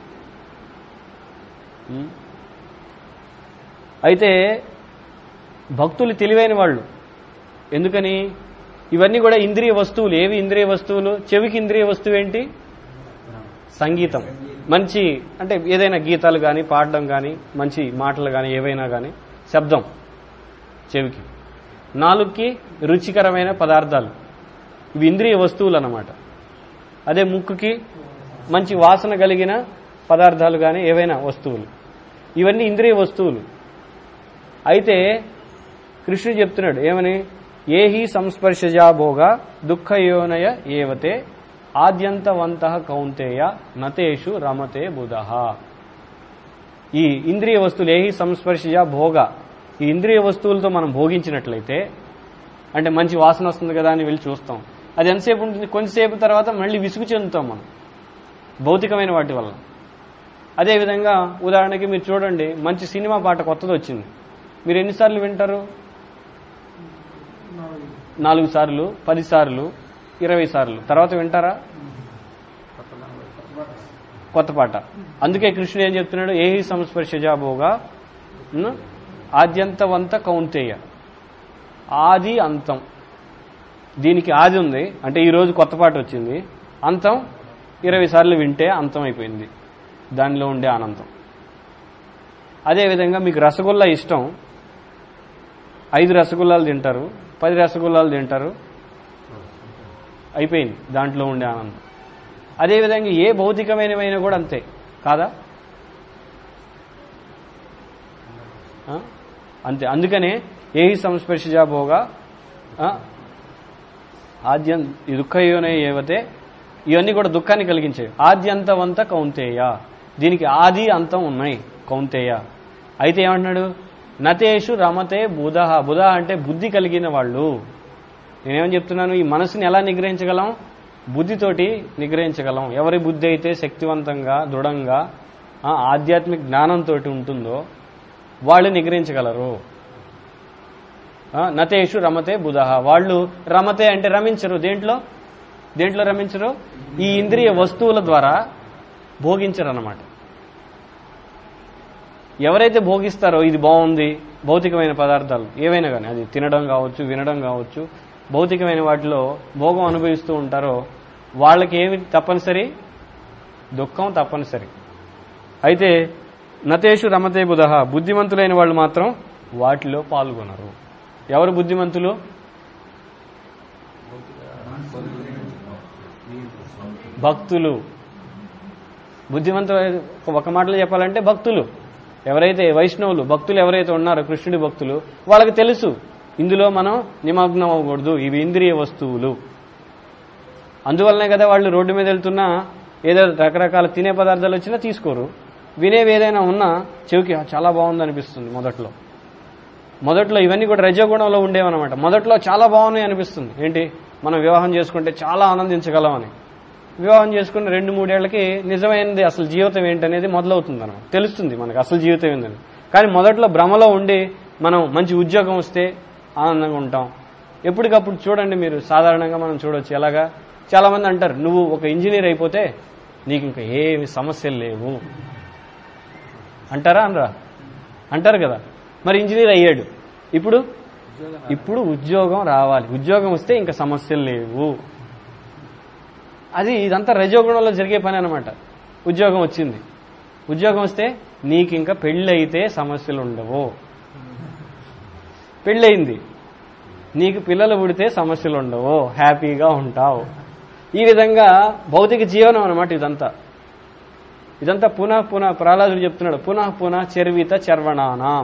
ఉం? అయితే భక్తులు తెలివైన వాళ్ళు ఎందుకని ఇవన్నీ కూడా ఇంద్రియ వస్తువులు ఏవి ఇంద్రియ వస్తువులు చెవికి ఇంద్రియ వస్తువు ఏంటి సంగీతం మంచి అంటే ఏదైనా గీతాలు కానీ పాడడం కానీ మంచి మాటలు కానీ ఏవైనా కానీ శబ్దం చెవికి నాలుగుకి రుచికరమైన పదార్థాలు ఇవి ఇంద్రియ వస్తువులు అన్నమాట అదే ముక్కుకి మంచి వాసన కలిగిన పదార్థాలు కానీ ఏవైనా వస్తువులు ఇవన్నీ ఇంద్రియ వస్తువులు అయితే కృష్ణుడు చెప్తున్నాడు ఏమని ఏహి సంస్పర్శజా భోగ దుఃఖయోనయ ఏవతే ఆద్యంతవంత కౌంతేయ నతేషు రమతే బుధ ఈ ఇంద్రియ వస్తువులు ఏహి సంస్పర్శజా భోగ ఈ ఇంద్రియ వస్తువులతో మనం భోగించినట్లయితే అంటే మంచి వాసన వస్తుంది కదా అని వెళ్ళి చూస్తాం అది ఎంతసేపు ఉంటుంది కొంతసేపు తర్వాత మళ్ళీ విసుగు చెందుతాం మనం భౌతికమైన వాటి వల్ల అదేవిధంగా ఉదాహరణకి మీరు చూడండి మంచి సినిమా పాట కొత్తది వచ్చింది మీరు ఎన్నిసార్లు వింటారు నాలుగు సార్లు పది సార్లు ఇరవై సార్లు తర్వాత వింటారా కొత్త పాట అందుకే కృష్ణుడు ఏం చెప్తున్నాడు ఏహి సంస్పర్శజా భోగా ఉమ్, ఆద్యంతవంత కౌంతేయ ఆది అంతం దీనికి ఆది ఉంది అంటే ఈ రోజు కొత్త పాట వచ్చింది అంతం ఇరవై సార్లు వింటే అంతం అయిపోయింది దానిలో ఉండే ఆనందం అదేవిధంగా మీకు రసగుల్లా ఇష్టం ఐదు రసగుల్లాలు తింటారు పది రసగుల్లాలు తింటారు అయిపోయింది దాంట్లో ఉండే ఆనందం అదేవిధంగా ఏ భౌతికమైనవైనా కూడా అంతే కాదా ఆ? అంతే అందుకనే ఏ సంస్పర్శజా భోగా ఆ? ఆద్యం ఈ దుఃఖయోనే ఏవతే ఇవన్నీ కూడా దుఃఖాన్ని కలిగించేవి ఆద్యంతవంత కౌంతేయ దీనికి ఆది అంతం ఉన్నాయి కౌంతేయ అయితే ఏమంటున్నాడు నతేషు రమతే బుధ బుధ అంటే బుద్ధి కలిగిన వాళ్ళు నేనేమని చెప్తున్నాను ఈ మనసుని ఎలా నిగ్రహించగలం బుద్ధితోటి నిగ్రహించగలం ఎవరి బుద్ధి అయితే శక్తివంతంగా దృఢంగా ఆ, ఆధ్యాత్మిక జ్ఞానంతో ఉంటుందో వాళ్ళు నిగ్రహించగలరు ఆ, నతేషు రమతే బుధ వాళ్ళు రమతే అంటే రమించరు దేంట్లో దేంట్లో రమించరు ఈ ఇంద్రియ వస్తువుల ద్వారా భోగించరు అన్నమాట ఎవరైతే భోగిస్తారో ఇది బాగుంది భౌతికమైన పదార్థాలు ఏవైనా కానీ అది తినడం కావచ్చు వినడం కావచ్చు భౌతికమైన వాటిలో భోగం అనుభవిస్తూ ఉంటారో వాళ్ళకి ఏమి తప్పనిసరి దుఃఖం తప్పనిసరి అయితే నతేషు రమతే బుధ బుద్ధిమంతులైన వాళ్ళు మాత్రం వాటిలో పాల్గొనరు ఎవరు బుద్ధిమంతులు భక్తులు బుద్ధిమంతులు ఒక మాటలో చెప్పాలంటే భక్తులు ఎవరైతే వైష్ణవులు భక్తులు ఎవరైతే ఉన్నారో కృష్ణుడి భక్తులు వాళ్ళకి తెలుసు ఇందులో మనం నిమగ్నం అవ్వకూడదు ఇవి ఇంద్రియ వస్తువులు అందువల్లనే కదా వాళ్ళు రోడ్డు మీద వెళ్తున్నా ఏదో రకరకాల తినే పదార్థాలు వచ్చినా తీసుకోరు వినేవి ఏదైనా ఉన్నా చెవికి "ఆ, చాలా బాగుంది అనిపిస్తుంది మొదట్లో మొదట్లో ఇవన్నీ కూడా రజోగుణంలో ఉండేవన్నమాట మొదట్లో చాలా బాగున్నాయి అనిపిస్తుంది ఏంటి మనం వివాహం చేసుకుంటే చాలా ఆనందించగలమని వివాహం చేసుకున్న రెండు మూడేళ్లకి నిజమైనది అసలు జీవితం ఏంటనేది మొదలవుతుంది అనమాట తెలుస్తుంది మనకు అసలు జీవితం ఏందని కానీ మొదట్లో భ్రమలో ఉండి మనం మంచి ఉద్యోగం వస్తే ఆనందంగా ఉంటాం ఎప్పటికప్పుడు చూడండి మీరు సాధారణంగా మనం చూడొచ్చు ఎలాగా చాలా మంది అంటారు నువ్వు ఒక ఇంజనీర్ అయిపోతే నీకు ఇంకా ఏమి సమస్యలు లేవు అంటారా అనరా అంటారు కదా మరి ఇంజనీర్ అయ్యాడు ఇప్పుడు ఇప్పుడు ఉద్యోగం రావాలి ఉద్యోగం వస్తే ఇంకా సమస్యలు లేవు అది ఇదంతా రజోగుణంలో జరిగే పని అనమాట ఉద్యోగం వచ్చింది ఉద్యోగం వస్తే నీకు ఇంకా పెళ్ళి అయితే సమస్యలు ఉండవు పెళ్ళయింది నీకు పిల్లలు పుడితే సమస్యలు ఉండవు హ్యాపీగా ఉంటావు ఈ విధంగా భౌతిక జీవనం అనమాట ఇదంతా ఇదంతా పునః పునః ప్రహ్లాదుడు చెప్తున్నాడు పునః పునః చర్విత చర్వణానాం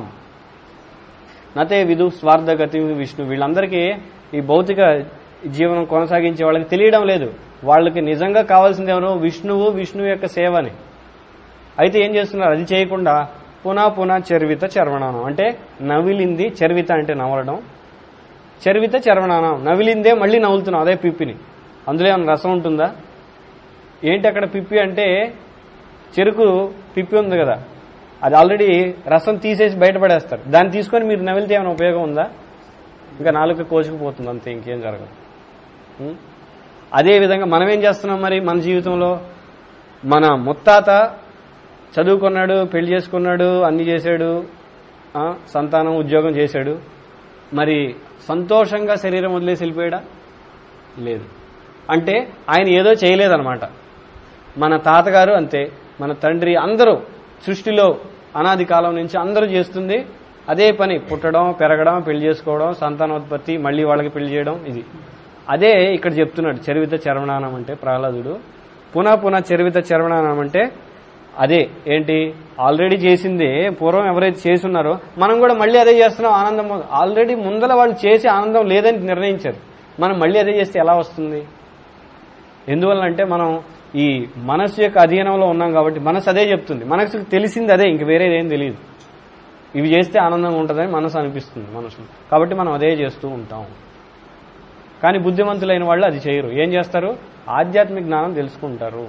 నతే విదు స్వార్థగతి విష్ణు వీళ్ళందరికీ ఈ భౌతిక జీవనం కొనసాగించే వాళ్ళకి తెలియడం లేదు వాళ్ళకి నిజంగా కావాల్సింది ఎవరు విష్ణువు విష్ణువు యొక్క సేవని అయితే ఏం చేస్తున్నారు అది చేయకుండా పునః పునః చర్విత చర్వణానం అంటే నవిలింది చర్విత అంటే నవలడం చర్విత చర్వణానం నవిలిందే మళ్ళీ నవ్వులుతున్నాం అదే పిప్పిని అందులో ఏమైనా రసం ఉంటుందా ఏంటి అక్కడ పిప్పి అంటే చెరుకు పిప్పి ఉంది కదా అది ఆల్రెడీ రసం తీసేసి బయటపడేస్తారు దాన్ని తీసుకొని మీరు నవిలితే ఏమైనా ఉపయోగం ఉందా ఇంకా నాలుక కోసుకుపోతుంది అంతే ఇంకేం జరగదు ఉం? అదే విధంగా మనం ఏం చేస్తున్నాం మరి మన జీవితంలో మన ముత్తాత చదువుకున్నాడు పెళ్లి చేసుకున్నాడు అన్ని చేశాడు ఆ, సంతానం ఉద్యోగం చేశాడు మరి సంతోషంగా శరీరం వదిలేసి వెళ్ళిపోయాడా లేదు అంటే ఆయన ఏదో చేయలేదన్నమాట మన తాతగారు అంతే మన తండ్రి అందరూ సృష్టిలో అనాది కాలం నుంచి అందరూ చేస్తుంది అదే పని పుట్టడం పెరగడం పెళ్లి చేసుకోవడం సంతానోత్పత్తి మళ్ళీ వాళ్ళకి పెళ్లి చేయడం ఇది అదే ఇక్కడ చెప్తున్నాడు చరివిత చర్వణానం అంటే ప్రహ్లాదుడు పునః పునః చరివిత చర్వణానం అంటే అదే ఏంటి ఆల్రెడీ చేసిందే పూర్వం ఎవరైతే చేసి ఉన్నారో మనం కూడా మళ్ళీ అదే చేస్తున్నాం ఆనందం ఆల్రెడీ ముందల వాళ్ళు చేసి ఆనందం లేదని నిర్ణయించారు మనం మళ్ళీ అదే చేస్తే ఎలా వస్తుంది ఎందువల్ల అంటే మనం ఈ మనస్సు యొక్క అధీనంలో ఉన్నాం కాబట్టి మనసు అదే చెప్తుంది మనసుకు తెలిసింది అదే ఇంక వేరేది ఏం తెలియదు ఇవి చేస్తే ఆనందంగా ఉంటుందని మనసు అనిపిస్తుంది మనసు కాబట్టి మనం అదే చేస్తూ ఉంటాం కానీ బుద్ధిమంతులైన వాళ్ళు అది చేయరు ఏం చేస్తారు ఆధ్యాత్మిక జ్ఞానం తెలుసుకుంటారు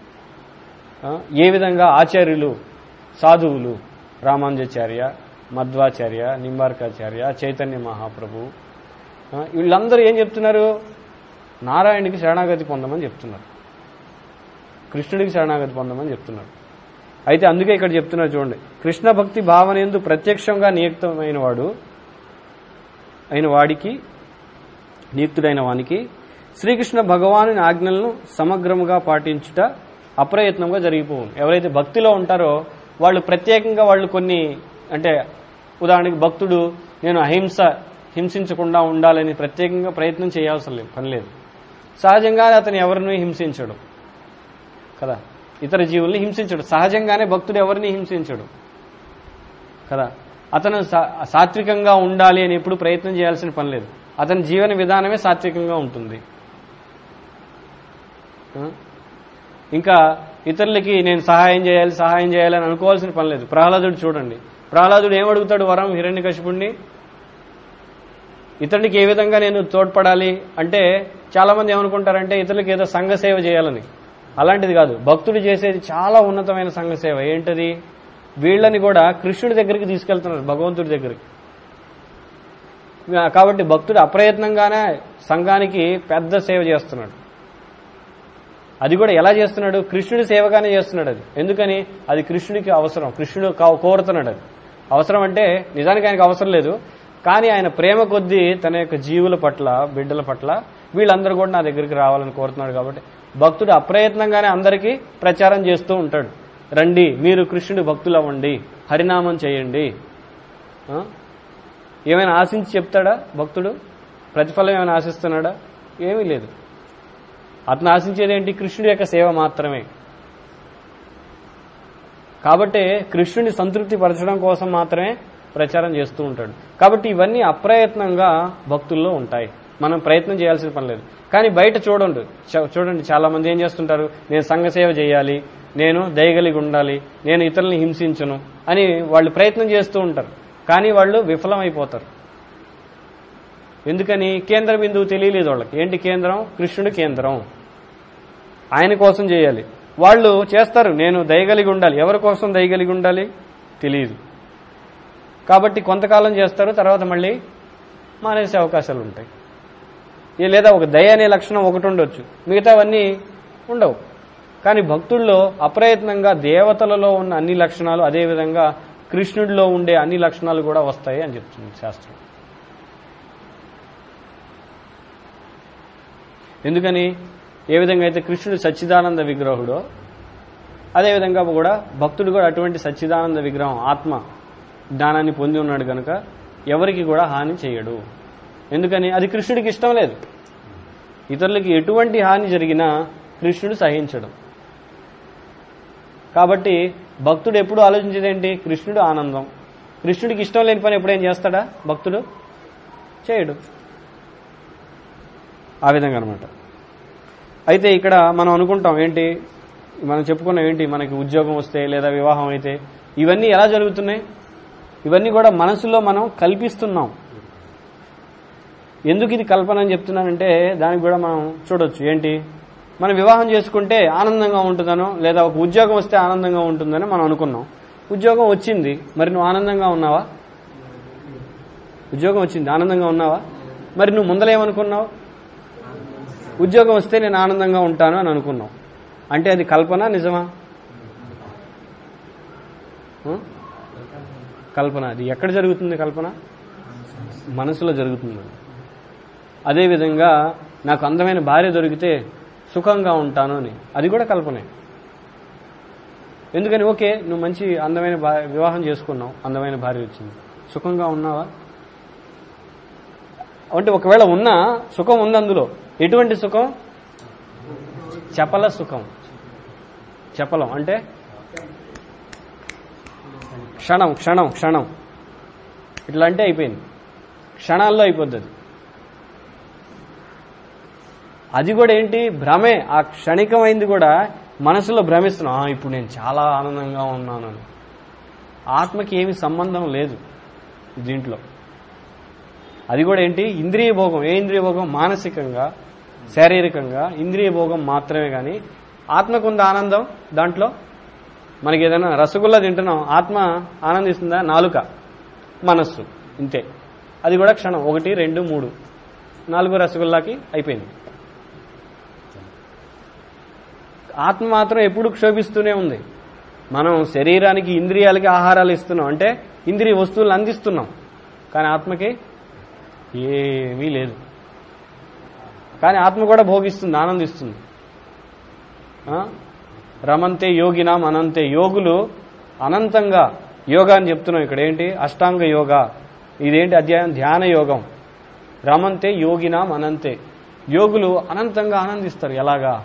ఆ, ఏ విధంగా ఆచార్యులు సాధువులు రామానుజాచార్య మధ్వాచార్య నింబార్కాచార్య చైతన్య మహాప్రభు ఆ, వీళ్ళందరూ ఏం చెప్తున్నారు నారాయణుడికి శరణాగతి పొందమని చెప్తున్నారు కృష్ణుడికి శరణాగతి పొందమని చెప్తున్నారు అయితే అందుకే ఇక్కడ చెప్తున్నారు చూడండి కృష్ణ భక్తి భావన ఎందు ప్రత్యక్షంగా నియుక్తమైన వాడు అయిన వాడికి నియుక్తుడైన వానికి శ్రీకృష్ణ భగవాను ఆజ్ఞలను సమగ్రముగా పాటించుట అప్రయత్నంగా జరిగిపోవు ఎవరైతే భక్తిలో ఉంటారో వాళ్ళు ప్రత్యేకంగా వాళ్ళు కొన్ని అంటే ఉదాహరణకి భక్తుడు నేను అహింస హింసించకుండా ఉండాలని ప్రత్యేకంగా ప్రయత్నం చేయాల్సిన లేదు పని లేదు సహజంగానే అతను ఎవరిని హింసించడు కదా ఇతర జీవుల్ని హింసించడు సహజంగానే భక్తుడు ఎవరిని హింసించడు కదా అతను సా- సాత్వికంగా ఉండాలి అని ఎప్పుడు ప్రయత్నం చేయాల్సిన పని లేదు అతని జీవన విధానమే సాత్వికంగా ఉంటుంది ఆ? ఇంకా ఇతరులకి నేను సహాయం చేయాలి సహాయం చేయాలి అని అనుకోవాల్సిన పని లేదు ప్రహ్లాదుడు చూడండి ప్రహ్లాదుడు ఏమడుగుతాడు వరం హిరణ్యకశిపుణ్ణి ఇతరునికి ఏ విధంగా నేను తోడ్పడాలి అంటే చాలా మంది ఏమనుకుంటారంటే ఇతరులకు ఏదో సంఘ సేవ చేయాలని అలాంటిది కాదు భక్తుడు చేసేది చాలా ఉన్నతమైన సంఘ సేవ ఏంటది వీళ్ళని కూడా కృష్ణుడి దగ్గరికి తీసుకెళ్తున్నారు భగవంతుడి దగ్గరికి కాబట్టి భక్తుడు అప్రయత్నంగానే సంఘానికి పెద్ద సేవ చేస్తున్నాడు అది కూడా ఎలా చేస్తున్నాడు కృష్ణుడి సేవగానే చేస్తున్నాడు అది ఎందుకని అది కృష్ణుడికి అవసరం కృష్ణుడు కా- కోరుతున్నాడు అది అవసరం అంటే నిజానికి ఆయనకు అవసరం లేదు కానీ ఆయన ప్రేమ కొద్దీ తన యొక్క జీవుల పట్ల బిడ్డల పట్ల వీళ్ళందరూ కూడా నా దగ్గరికి రావాలని కోరుతున్నాడు కాబట్టి భక్తుడు అప్రయత్నంగానే అందరికీ ప్రచారం చేస్తూ ఉంటాడు రండి మీరు కృష్ణుడి భక్తులు అవ్వండి హరినామం చేయండి ఆ? ఏమైనా ఆశించి చెప్తాడా భక్తుడు ప్రతిఫలం ఏమైనా ఆశిస్తున్నాడా ఏమీ లేదు అతను ఆశించేది ఏంటి కృష్ణుడి యొక్క సేవ మాత్రమే కాబట్టి కృష్ణుని సంతృప్తి పరచడం కోసం మాత్రమే ప్రచారం చేస్తూ ఉంటాడు కాబట్టి ఇవన్నీ అప్రయత్నంగా భక్తుల్లో ఉంటాయి మనం ప్రయత్నం చేయాల్సిన పని లేదు కానీ బయట చూడండి చ- చూడండి చాలా మంది ఏం చేస్తుంటారు నేను సంఘ సేవ చేయాలి నేను దయగలిగి ఉండాలి నేను ఇతరుల్ని హింసించను అని వాళ్ళు ప్రయత్నం చేస్తూ ఉంటారు కానీ వాళ్ళు విఫలమైపోతారు ఎందుకని కేంద్ర బిందువు తెలియలేదు వాళ్ళకి ఏంటి కేంద్రం కృష్ణుడు కేంద్రం ఆయన కోసం చేయాలి వాళ్ళు చేస్తారు నేను దయగలిగి ఉండాలి ఎవరి కోసం దయగలిగి ఉండాలి తెలియదు కాబట్టి కొంతకాలం చేస్తారు తర్వాత మళ్ళీ మానేసే అవకాశాలు ఉంటాయి ఏ లేదా ఒక దయ అనే లక్షణం ఒకటి ఉండొచ్చు మిగతావన్నీ ఉండవు కానీ భక్తుల్లో అప్రయత్నంగా దేవతలలో ఉన్న అన్ని లక్షణాలు అదేవిధంగా కృష్ణుడిలో ఉండే అన్ని లక్షణాలు కూడా వస్తాయి అని చెప్తుంది శాస్త్రం ఎందుకని ఏ విధంగా అయితే కృష్ణుడు సచ్చిదానంద విగ్రహుడో అదేవిధంగా కూడా భక్తుడు కూడా అటువంటి సచ్చిదానంద విగ్రహం ఆత్మ జ్ఞానాన్ని పొంది ఉన్నాడు కనుక ఎవరికి కూడా హాని చేయడు ఎందుకని అది కృష్ణుడికి ఇష్టం లేదు ఇతరులకి ఎటువంటి హాని జరిగినా కృష్ణుడు సహించడం కాబట్టి భక్తుడు ఎప్పుడు ఆలోచించేది ఏంటి కృష్ణుడు ఆనందం కృష్ణుడికి ఇష్టం లేని పని ఎప్పుడేం చేస్తాడా భక్తుడు చేయడు ఆ విధంగా అనమాట అయితే ఇక్కడ మనం అనుకుంటాం ఏంటి మనం చెప్పుకున్నాం ఏంటి మనకి ఉద్యోగం వస్తే లేదా వివాహం అయితే ఇవన్నీ ఎలా జరుగుతున్నాయి ఇవన్నీ కూడా మనసులో మనం కల్పిస్తున్నాం ఎందుకు ఇది కల్పన అని చెప్తున్నానంటే దానికి కూడా మనం చూడొచ్చు ఏంటి మనం వివాహం చేసుకుంటే ఆనందంగా ఉంటుందనో లేదా ఒక ఉద్యోగం వస్తే ఆనందంగా ఉంటుందని మనం అనుకున్నాం ఉద్యోగం వచ్చింది మరి నువ్వు ఆనందంగా ఉన్నావా ఉద్యోగం వచ్చింది ఆనందంగా ఉన్నావా మరి నువ్వు ముందలేమనుకున్నావు ఉద్యోగం వస్తే నేను ఆనందంగా ఉంటాను అని అనుకున్నావు అంటే అది కల్పన నిజమా ఆ? కల్పన అది ఎక్కడ జరుగుతుంది కల్పన మనసులో జరుగుతుంది అది. అదేవిధంగా నాకు అందమైన భార్య దొరికితే సుఖంగా ఉంటాను అని అది కూడా కల్పనే ఎందుకని ఓకే నువ్వు మంచి అందమైన భా- వివాహం చేసుకున్నావు అందమైన భార్య వచ్చింది సుఖంగా ఉన్నావా అంటే ఒకవేళ ఉన్నా సుఖం ఉంది అందులో ఎటువంటి సుఖం చపల సుఖం చపలం అంటే క్షణం క్షణం క్షణం ఇట్లా అంటే అయిపోయింది క్షణాల్లో అయిపోద్ది అది అది కూడా ఏంటి భ్రమే ఆ క్షణికమైంది కూడా మనసులో భ్రమిస్తున్నాం "ఆ, ఇప్పుడు నేను చాలా ఆనందంగా ఉన్నాను అని ఆత్మకి ఏమి సంబంధం లేదు దీంట్లో అది కూడా ఏంటి ఇంద్రియ భోగం ఏ ఇంద్రియ భోగం మానసికంగా శారీరకంగా ఇంద్రియ భోగం మాత్రమే కానీ ఆత్మకు ఉందా ఆనందం దాంట్లో మనకి ఏదైనా రసగుల్లా తింటున్నాం ఆత్మ ఆనందిస్తుందా నాలుక మనస్సు ఇంతే అది కూడా క్షణం ఒకటి రెండు మూడు నాలుగో రసగుల్లాకి అయిపోయింది ఆత్మ మాత్రం ఎప్పుడు క్షోభిస్తూనే ఉంది మనం శరీరానికి ఇంద్రియాలకి ఆహారాలు ఇస్తున్నాం అంటే ఇంద్రియ వస్తువులు అందిస్తున్నాం కానీ ఆత్మకి ఏమీ లేదు కానీ ఆత్మ కూడా భోగిస్తుంది ఆనందిస్తుంది ఆ? రమంతే యోగినాం అనంతే యోగులు అనంతంగా యోగా అని చెప్తున్నాం ఇక్కడ ఏంటి అష్టాంగ యోగా ఇదేంటి అధ్యాయం ధ్యాన యోగం రమంతే యోగినాం అనంతే యోగులు అనంతంగా ఆనందిస్తారు ఎలాగా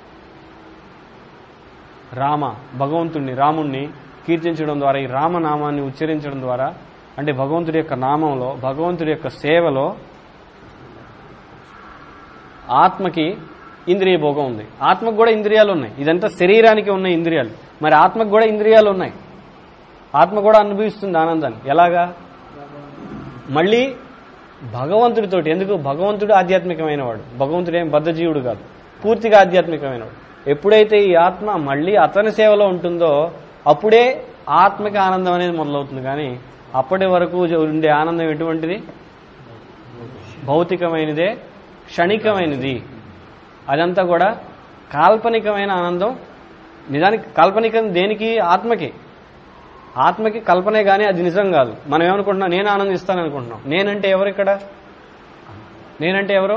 రామ భగవంతుణ్ణి రాముణ్ణి కీర్తించడం ద్వారా ఈ రామనామాన్ని ఉచ్చరించడం ద్వారా అంటే భగవంతుడి యొక్క నామంలో భగవంతుడి యొక్క సేవలో ఆత్మకి ఇంద్రియ భోగం ఉంది ఆత్మకు కూడా ఇంద్రియాలు ఉన్నాయి ఇదంతా శరీరానికి ఉన్న ఇంద్రియాలు మరి ఆత్మకు కూడా ఇంద్రియాలు ఉన్నాయి ఆత్మ కూడా అనుభవిస్తుంది ఆనందాన్ని ఎలాగా మళ్ళీ భగవంతుడితోటి ఎందుకు భగవంతుడు ఆధ్యాత్మికమైన వాడు భగవంతుడు ఏం బద్ధజీవుడు కాదు పూర్తిగా ఆధ్యాత్మికమైన వాడు ఎప్పుడైతే ఈ ఆత్మ మళ్ళీ అతని సేవలో ఉంటుందో అప్పుడే ఆత్మకి ఆనందం అనేది మొదలవుతుంది కానీ అప్పటి వరకు ఉండే ఆనందం ఎటువంటిది భౌతికమైనదే క్షణికమైనది అదంతా కూడా కాల్పనికమైన ఆనందం నిజానికి కాల్పనికం దేనికి ఆత్మకి ఆత్మకి కల్పనే కానీ అది నిజం కాదు మనం ఏమనుకుంటున్నాం నేను ఆనందిస్తాను అనుకుంటున్నాం నేనంటే ఎవరు ఇక్కడ నేనంటే ఎవరు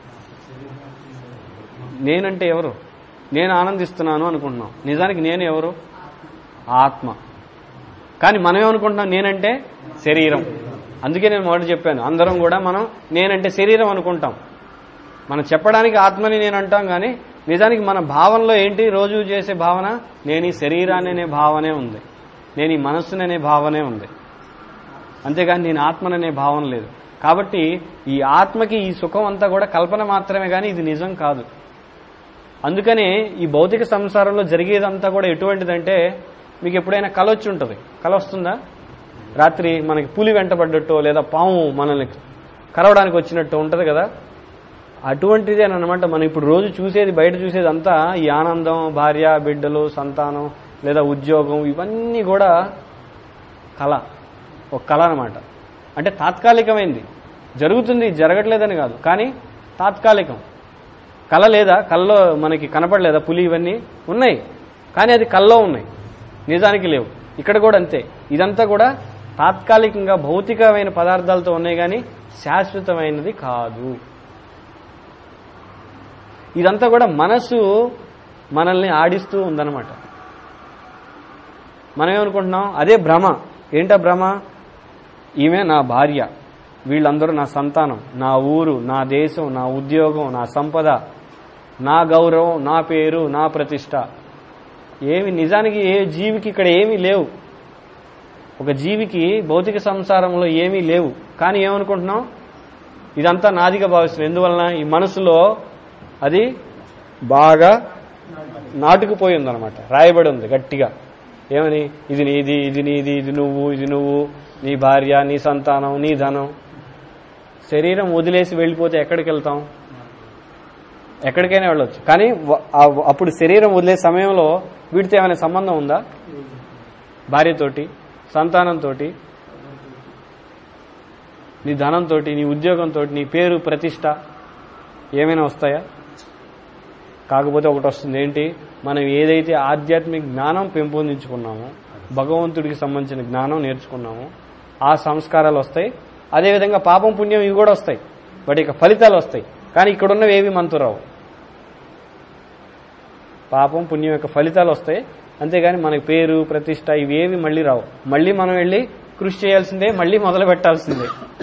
నేనంటే ఎవరు నేను ఆనందిస్తున్నాను అనుకుంటున్నాం నిజానికి నేను ఎవరు ఆత్మ కానీ మనం ఏమనుకుంటున్నాం నేనంటే శరీరం అందుకే నేను మొదటి చెప్పాను అందరం కూడా మనం నేనంటే శరీరం అనుకుంటాం మనం చెప్పడానికి ఆత్మని నేను అంటాం కానీ నిజానికి మన భావనలో ఏంటి రోజు చేసే భావన నేను ఈ శరీరాన్ని అనే భావనే ఉంది నేను ఈ మనస్సుననే భావనే ఉంది అంతేగాని నేను ఆత్మననే భావన లేదు కాబట్టి ఈ ఆత్మకి ఈ సుఖం అంతా కూడా కల్పన మాత్రమే కానీ ఇది నిజం కాదు అందుకనే ఈ భౌతిక సంసారంలో జరిగేదంతా కూడా ఎటువంటిదంటే మీకు ఎప్పుడైనా కల వచ్చి ఉంటుంది కల వస్తుందా రాత్రి మనకి పులి వెంటబడ్డట్టు లేదా పాము మనల్ని కరవడానికి వచ్చినట్టు ఉంటుంది కదా అటువంటిదేనమాట మనం ఇప్పుడు రోజు చూసేది బయట చూసేది అంతా ఈ ఆనందం భార్య బిడ్డలు సంతానం లేదా ఉద్యోగం ఇవన్నీ కూడా కళ ఒక కళ అనమాట అంటే తాత్కాలికమైంది జరుగుతుంది జరగట్లేదని కాదు కానీ తాత్కాలికం కళ లేదా కళ్ళలో మనకి కనపడలేదా పులి ఇవన్నీ ఉన్నాయి కానీ అది కళ్ళలో ఉన్నాయి నిజానికి లేవు ఇక్కడ కూడా అంతే ఇదంతా కూడా తాత్కాలికంగా భౌతికమైన పదార్థాలతో ఉన్నాయి కానీ శాశ్వతమైనది కాదు ఇదంతా కూడా మనసు మనల్ని ఆడిస్తూ ఉందన్నమాట మనం ఏమనుకుంటున్నాం అదే భ్రమ ఏంటా భ్రమ ఈమె నా భార్య వీళ్ళందరూ నా సంతానం నా ఊరు నా దేశం నా ఉద్యోగం నా సంపద నా గౌరవం నా పేరు నా ప్రతిష్ట ఏమి నిజానికి ఏ జీవికి ఇక్కడ ఏమీ లేవు ఒక జీవికి భౌతిక సంసారంలో ఏమీ లేవు కానీ ఏమనుకుంటున్నాం ఇదంతా నాదిగా భావిస్తున్నాం ఎందువలన ఈ మనసులో అది బాగా నాటుకుపోయి ఉందన్నమాట రాయబడి ఉంది గట్టిగా ఏమని ఇది నీది ఇది నీది ఇది నువ్వు ఇది నువ్వు నీ భార్య నీ సంతానం నీ ధనం శరీరం వదిలేసి వెళ్ళిపోతే ఎక్కడికి వెళ్తాం ఎక్కడికైనా వెళ్ళొచ్చు కానీ వ- ఆ- అప్పుడు శరీరం వదిలే సమయంలో వీటితో ఏమైనా సంబంధం ఉందా భార్యతోటి సంతానంతో నీ ధనంతో నీ ఉద్యోగంతో నీ పేరు ప్రతిష్ట ఏమైనా వస్తాయా కాకపోతే ఒకటి వస్తుంది ఏంటి మనం ఏదైతే ఆధ్యాత్మిక జ్ఞానం పెంపొందించుకున్నామో భగవంతుడికి సంబంధించిన జ్ఞానం నేర్చుకున్నామో ఆ సంస్కారాలు వస్తాయి అదేవిధంగా పాపం పుణ్యం ఇవి కూడా వస్తాయి బట్ ఇక ఫలితాలు వస్తాయి కానీ ఇక్కడ ఉన్నవి ఏవి మనతో రావు పాపం పుణ్యం యొక్క ఫలితాలు వస్తాయి అంతేగాని మనకి పేరు ప్రతిష్ట ఇవేవి మళ్ళీ రావు మళ్ళీ మనం వెళ్ళి కృషి చేయాల్సిందే మళ్ళీ మొదలు పెట్టాల్సిందే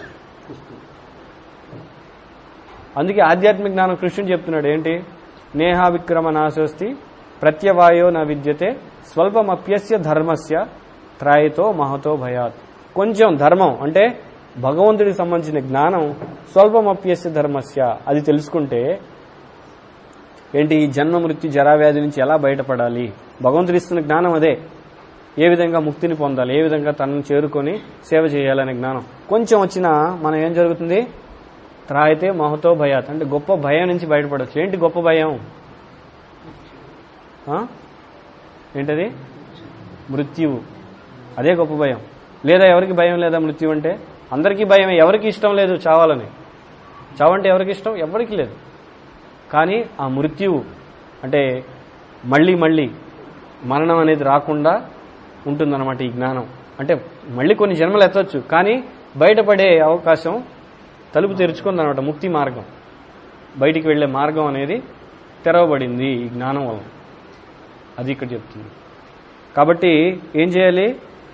అందుకే ఆధ్యాత్మిక జ్ఞానం కృష్ణుడు చెప్తున్నాడు ఏంటి నేహా విక్రమ నాశోస్తి ప్రత్యవాయో న విద్యతే స్వల్పమప్యస్య ధర్మస్య త్రాయితో మహతో భయాత్ కొంచెం ధర్మం అంటే భగవంతుడికి సంబంధించిన జ్ఞానం స్వల్పమప్యస్య ధర్మస్య అది తెలుసుకుంటే ఏంటి ఈ జన్మ మృత్యు జరావ్యాధి నుంచి ఎలా బయటపడాలి భగవంతుడు ఇస్తున్న జ్ఞానం అదే ఏ విధంగా ముక్తిని పొందాలి ఏ విధంగా తనను చేరుకొని సేవ చేయాలనే జ్ఞానం కొంచెం వచ్చినా మనం ఏం జరుగుతుంది త్రాయితే మహతో భయాత్ అంటే గొప్ప భయం నుంచి బయటపడవచ్చు ఏంటి గొప్ప భయం ఆ? ఏంటది మృత్యువు అదే గొప్ప భయం లేదా ఎవరికి భయం లేదా మృత్యు అంటే అందరికీ భయమే ఎవరికి ఇష్టం లేదు చావాలని చావంటే ఎవరికి ఇష్టం ఎవరికి లేదు కానీ ఆ మృత్యువు అంటే మళ్ళీ మళ్ళీ మరణం అనేది రాకుండా ఉంటుందన్నమాట ఈ జ్ఞానం అంటే మళ్ళీ కొన్ని జన్మలు ఎత్తవచ్చు కానీ బయటపడే అవకాశం తలుపు తెరుచుకుందనమాట ముక్తి మార్గం బయటికి వెళ్ళే మార్గం అనేది తెరవబడింది ఈ జ్ఞానం వల్ల అది ఇక్కడ చెప్తుంది కాబట్టి ఏం చేయాలి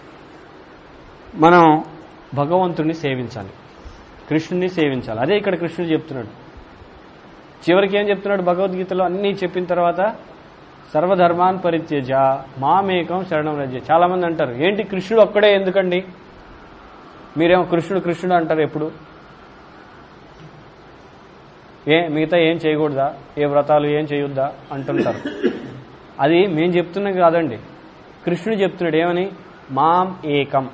మనం భగవంతుడిని సేవించాలి కృష్ణుని సేవించాలి అదే ఇక్కడ కృష్ణుడు చెప్తున్నాడు చివరికి ఏం చెప్తున్నాడు భగవద్గీతలో అన్నీ చెప్పిన తర్వాత సర్వధర్మాన్ పరిత్యజ మామేకం శరణం రజ చాలా మంది అంటారు ఏంటి కృష్ణుడు ఒక్కడే ఎందుకండి మీరేమో కృష్ణుడు కృష్ణుడు అంటారు ఎప్పుడు ఏ మిగతా ఏం చేయకూడదా ఏ వ్రతాలు ఏం చేయొద్దా అంటుంటారు అది మేం చెప్తున్నాం కాదండి కృష్ణుడు చెప్తున్నాడు ఏమని మాం ఏకం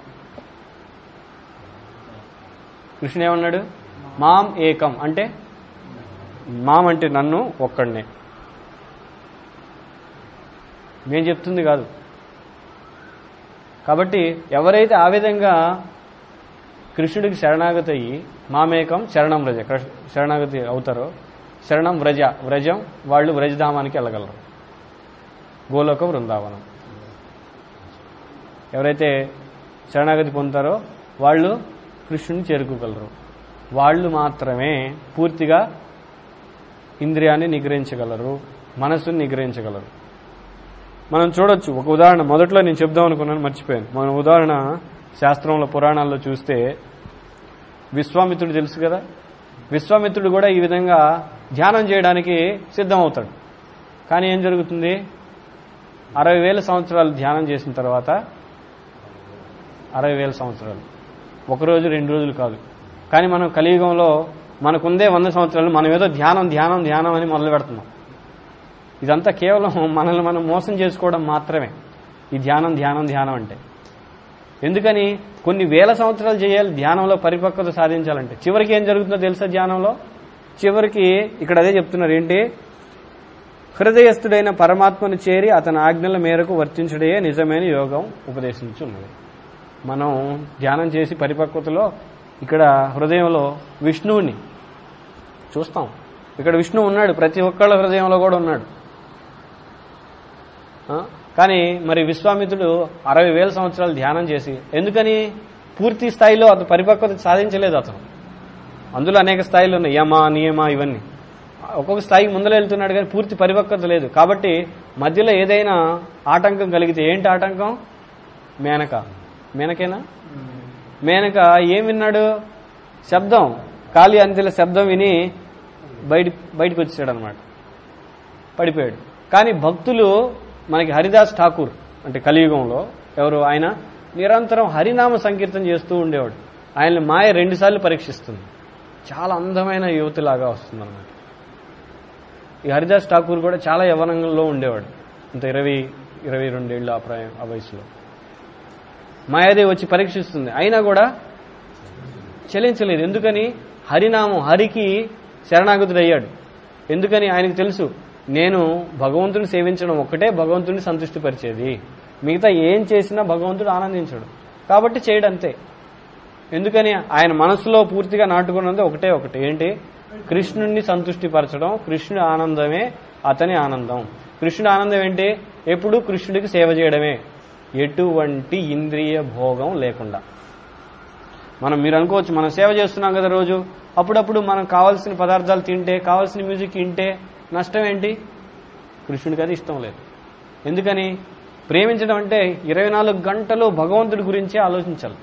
కృష్ణుడు ఏమన్నాడు మాం ఏకం అంటే మాం అంటే నన్ను ఒక్కడినే నేను చెప్తుంది కాదు కాబట్టి ఎవరైతే ఆ విధంగా కృష్ణుడికి శరణాగతి అయ్యి మామేకం శరణం వ్రజ కృష్ణ- శరణాగతి అవుతారో శరణం వ్రజ వ్రజం వాళ్ళు వ్రజధామానికి వెళ్ళగలరు గోలోక బృందావనం ఎవరైతే శరణాగతి పొందుతారో వాళ్ళు కృష్ణుని చేరుకోగలరు వాళ్ళు మాత్రమే పూర్తిగా ఇంద్రియాన్ని నిగ్రహించగలరు మనస్సుని నిగ్రహించగలరు మనం చూడొచ్చు ఒక ఉదాహరణ మొదట్లో నేను చెప్దాం అనుకున్నాను మర్చిపోయాను మన ఉదాహరణ శాస్త్రంలో పురాణాల్లో చూస్తే విశ్వామిత్రుడు తెలుసు కదా విశ్వామిత్రుడు కూడా ఈ విధంగా ధ్యానం చేయడానికి సిద్ధమవుతాడు కానీ ఏం జరుగుతుంది అరవై వేల సంవత్సరాలు ధ్యానం చేసిన తర్వాత అరవై వేల సంవత్సరాలు ఒక రోజు రెండు రోజులు కాదు కానీ మనం కలియుగంలో మనకుందే వంద సంవత్సరాలు మనం ఏదో ధ్యానం ధ్యానం ధ్యానం అని మొదలు పెడుతున్నాం ఇదంతా కేవలం మనల్ని మనం మోసం చేసుకోవడం మాత్రమే ఈ ధ్యానం ధ్యానం ధ్యానం అంటే ఎందుకని కొన్ని వేల సంవత్సరాలు చేయాలి ధ్యానంలో పరిపక్వత సాధించాలంటే చివరికి ఏం జరుగుతుందో తెలుసా ధ్యానంలో చివరికి ఇక్కడ అదే చెప్తున్నారు ఏంటి హృదయస్థుడైన పరమాత్మను చేరి అతని ఆజ్ఞల మేరకు వర్తించుడే నిజమైన యోగం ఉపదేశించున్నది మనం ధ్యానం చేసి పరిపక్వతలో ఇక్కడ హృదయంలో విష్ణువుని చూస్తాం ఇక్కడ విష్ణువు ఉన్నాడు ప్రతి ఒక్కళ్ళ హృదయంలో కూడా ఉన్నాడు ఆ? కానీ మరి విశ్వామిత్రుడు అరవై వేల సంవత్సరాలు ధ్యానం చేసి ఎందుకని పూర్తి స్థాయిలో అతను పరిపక్వత సాధించలేదు అతను అందులో అనేక స్థాయిలు ఉన్నాయి యమ నియమ ఇవన్నీ ఒక్కొక్క స్థాయికి ముందర వెళ్తున్నాడు కానీ పూర్తి పరిపక్వత లేదు కాబట్టి మధ్యలో ఏదైనా ఆటంకం కలిగితే ఏంటి ఆటంకం మేనక మేనకేనా మేనక ఏం విన్నాడు శబ్దం కాళీ అంతెల శబ్దం విని బయట బయటకు వచ్చాడు అనమాట పడిపోయాడు కానీ భక్తులు మనకి హరిదాస్ ఠాకూర్ అంటే కలియుగంలో ఎవరు ఆయన నిరంతరం హరినామ సంకీర్తన చేస్తూ ఉండేవాడు ఆయన్ని మాయ రెండుసార్లు పరీక్షిస్తుంది చాలా అందమైన యువతిలాగా వస్తుంది అనమాట ఈ హరిదాస్ ఠాకూర్ కూడా చాలా యవనంలో ఉండేవాడు అంత ఇరవై ఇరవై రెండేళ్ళు ఆ ప్రాయం ఆ వయసులో మాయాదేవి వచ్చి పరీక్షిస్తుంది అయినా కూడా చెల్లించలేదు ఎందుకని హరినామం హరికి శరణాగతుడయ్యాడు ఎందుకని ఆయనకు తెలుసు నేను భగవంతుని సేవించడం ఒక్కటే భగవంతుని సంతృష్టిపరిచేది మిగతా ఏం చేసినా భగవంతుడు ఆనందించడు కాబట్టి చేయడు అంతే ఎందుకని ఆయన మనసులో పూర్తిగా నాటుకున్నది ఒకటే ఒకటి ఏంటి కృష్ణుణ్ణి సంతృష్టిపరచడం కృష్ణుడి ఆనందమే అతని ఆనందం కృష్ణుడి ఆనందం ఏంటి ఎప్పుడు కృష్ణుడికి సేవ చేయడమే ఎటువంటి ఇంద్రియ భోగం లేకుండా మనం మీరు అనుకోవచ్చు మనం సేవ చేస్తున్నాం కదా రోజు అప్పుడప్పుడు మనం కావాల్సిన పదార్థాలు తింటే కావాల్సిన మ్యూజిక్ వింటే నష్టం ఏంటి కృష్ణుడికి అది ఇష్టం లేదు ఎందుకని ప్రేమించడం అంటే ఇరవై నాలుగు గంటలు భగవంతుడి గురించే ఆలోచించాలి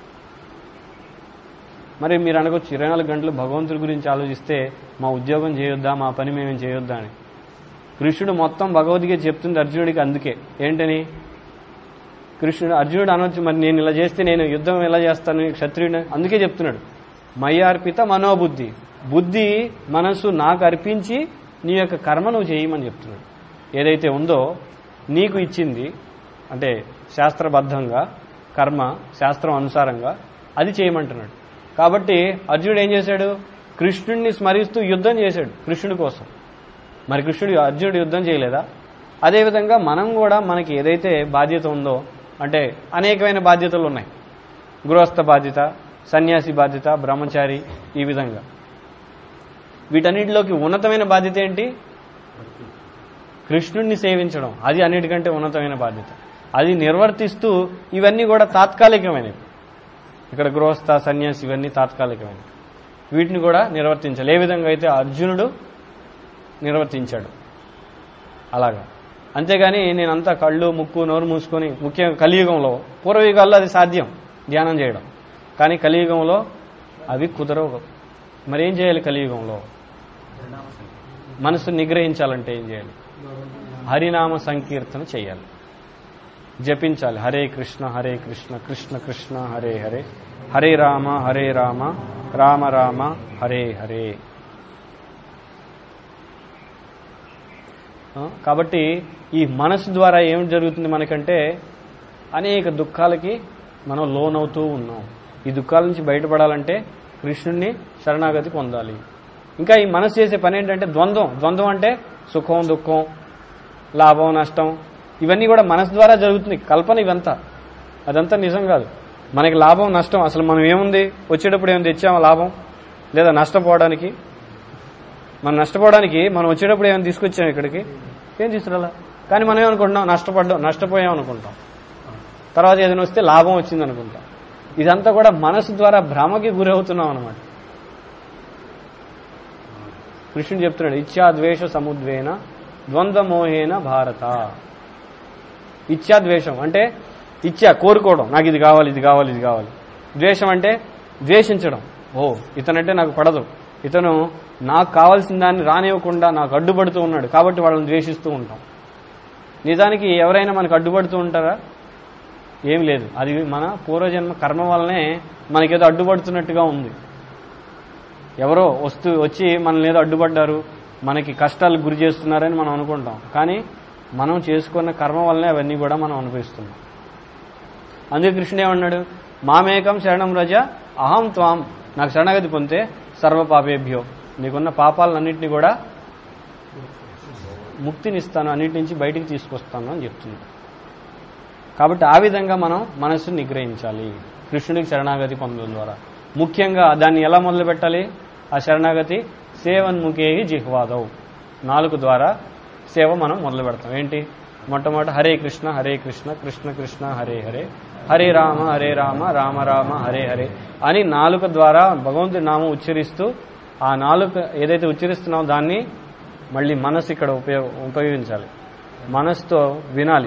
మరి మీరు అనకొచ్చు ఇరవై నాలుగు గంటలు భగవంతుడి గురించి ఆలోచిస్తే మా ఉద్యోగం చేయొద్దా మా పని మేమేం చేయొద్దా అని కృష్ణుడు మొత్తం భగవద్గీత చెప్తుంది అర్జునుడికి అందుకే ఏంటని కృష్ణుడు అర్జునుడు అనొచ్చు మరి నేను ఇలా చేస్తే నేను యుద్ధం ఎలా చేస్తాను క్షత్రియుడు అందుకే చెప్తున్నాడు మయ్యార్పిత మనోబుద్ధి బుద్ధి మనసు నాకు అర్పించి నీ యొక్క కర్మ నువ్వు చేయమని చెప్తున్నాడు ఏదైతే ఉందో నీకు ఇచ్చింది అంటే శాస్త్రబద్ధంగా కర్మ శాస్త్రం అనుసారంగా అది చేయమంటున్నాడు కాబట్టి అర్జునుడు ఏం చేశాడు కృష్ణుడిని స్మరిస్తూ యుద్ధం చేశాడు కృష్ణుడి కోసం మరి కృష్ణుడు అర్జునుడు యుద్ధం చేయలేదా అదేవిధంగా మనం కూడా మనకి ఏదైతే బాధ్యత ఉందో అంటే అనేకమైన బాధ్యతలు ఉన్నాయి గృహస్థ బాధ్యత సన్యాసి బాధ్యత బ్రహ్మచారి ఈ విధంగా వీటన్నిటిలోకి ఉన్నతమైన బాధ్యత ఏంటి కృష్ణుడిని సేవించడం అది అన్నిటికంటే ఉన్నతమైన బాధ్యత అది నిర్వర్తిస్తూ ఇవన్నీ కూడా తాత్కాలికమైనవి ఇక్కడ గృహస్థ సన్యాసి ఇవన్నీ తాత్కాలికమైనవి వీటిని కూడా నిర్వర్తించాలి ఏ విధంగా అయితే అర్జునుడు నిర్వర్తించాడు అలాగా అంతేగాని నేనంతా కళ్ళు ముక్కు నోరు మూసుకొని ముఖ్యంగా కలియుగంలో పూర్వయుగాల్లో అది సాధ్యం ధ్యానం చేయడం కానీ కలియుగంలో అవి కుదరవు మరి ఏం చేయాలి కలియుగంలో మనసు నిగ్రహించాలంటే ఏం చేయాలి హరినామ సంకీర్తన చేయాలి జపించాలి హరే కృష్ణ హరే కృష్ణ కృష్ణ కృష్ణ హరే హరే హరే రామ హరే రామ రామ రామ హరే హరే ఆ, కాబట్టి ఈ మనసు ద్వారా ఏం జరుగుతుంది మనకంటే అనేక దుఃఖాలకి మనం లోనవుతూ ఉన్నాం ఈ దుఃఖాల నుంచి బయటపడాలంటే కృష్ణుణ్ణి శరణాగతి పొందాలి ఇంకా ఈ మనసు చేసే పని ఏంటంటే ద్వంద్వం ద్వంద్వం అంటే సుఖం దుఃఖం లాభం నష్టం ఇవన్నీ కూడా మనసు ద్వారా జరుగుతుంది కల్పన ఇవంతా అదంతా నిజం కాదు మనకి లాభం నష్టం అసలు మనం ఏముంది వచ్చేటప్పుడు ఏం తెచ్చామా లాభం లేదా నష్టపోవడానికి మనం నష్టపోవడానికి మనం వచ్చేటప్పుడు ఏమైనా తీసుకొచ్చాం ఇక్కడికి ఏం తీసుకురాలా కానీ మనం ఏమనుకుంటున్నాం నష్టపడ్డాం నష్టపోయాం అనుకుంటాం తర్వాత ఏదైనా వస్తే లాభం వచ్చింది అనుకుంటాం ఇదంతా కూడా మనసు ద్వారా భ్రమకి గురవుతున్నాం అనమాట కృష్ణుడు చెప్తున్నాడు ఇచ్చా ద్వేష సముద్వేన ద్వంద్వమోహేన భారత ఇచ్చా ద్వేషం అంటే ఇచ్చా కోరుకోవడం నాకు ఇది కావాలి ఇది కావాలి ఇది కావాలి ద్వేషం అంటే ద్వేషించడం ఓ ఇతనంటే నాకు పడదు ఇతను నాకు కావాల్సిన దాన్ని రానివ్వకుండా నాకు అడ్డుపడుతూ ఉన్నాడు కాబట్టి వాళ్ళని ద్వేషిస్తూ ఉంటాం నిజానికి ఎవరైనా మనకు అడ్డుపడుతూ ఉంటారా ఏం లేదు అది మన పూర్వజన్మ కర్మ వల్లనే మనకేదో అడ్డుపడుతున్నట్టుగా ఉంది ఎవరో వస్తూ వచ్చి మనల్ని ఏదో అడ్డుపడ్డారు మనకి కష్టాలకు గురి చేస్తున్నారని మనం అనుకుంటాం కానీ మనం చేసుకున్న కర్మ వల్లనే అవన్నీ కూడా మనం అనుభవిస్తున్నాం అందుకే కృష్ణుడు ఏమన్నాడు మామేకం శరణం రజ అహం త్వాం నాకు శరణగతి పొందితే సర్వ పాపేభ్యో నీకున్న పాపాలన్నింటినీ కూడా ముక్తినిస్తాను అన్నిటి నుంచి బయటికి తీసుకొస్తాను అని చెప్తుంది కాబట్టి ఆ విధంగా మనం మనస్సును నిగ్రహించాలి కృష్ణుడికి శరణాగతి పొందడం ద్వారా ముఖ్యంగా దాన్ని ఎలా మొదలు పెట్టాలి ఆ శరణాగతి సేవన్ముఖేహి జిహ్వాదవ్ నాలుగు ద్వారా సేవ మనం మొదలు పెడతాం ఏంటి మొట్టమొదటి హరే కృష్ణ హరే కృష్ణ కృష్ణ కృష్ణ హరే హరే హరే రామ హరే రామ రామ రామ హరే హరే అని నాలుక ద్వారా భగవంతుడి నామం ఉచ్చరిస్తూ ఆ నాలుక ఏదైతే ఉచ్చరిస్తున్నామో దాన్ని మళ్ళీ మనసు ఇక్కడ ఉపయోగ ఉపయోగించాలి మనసుతో వినాలి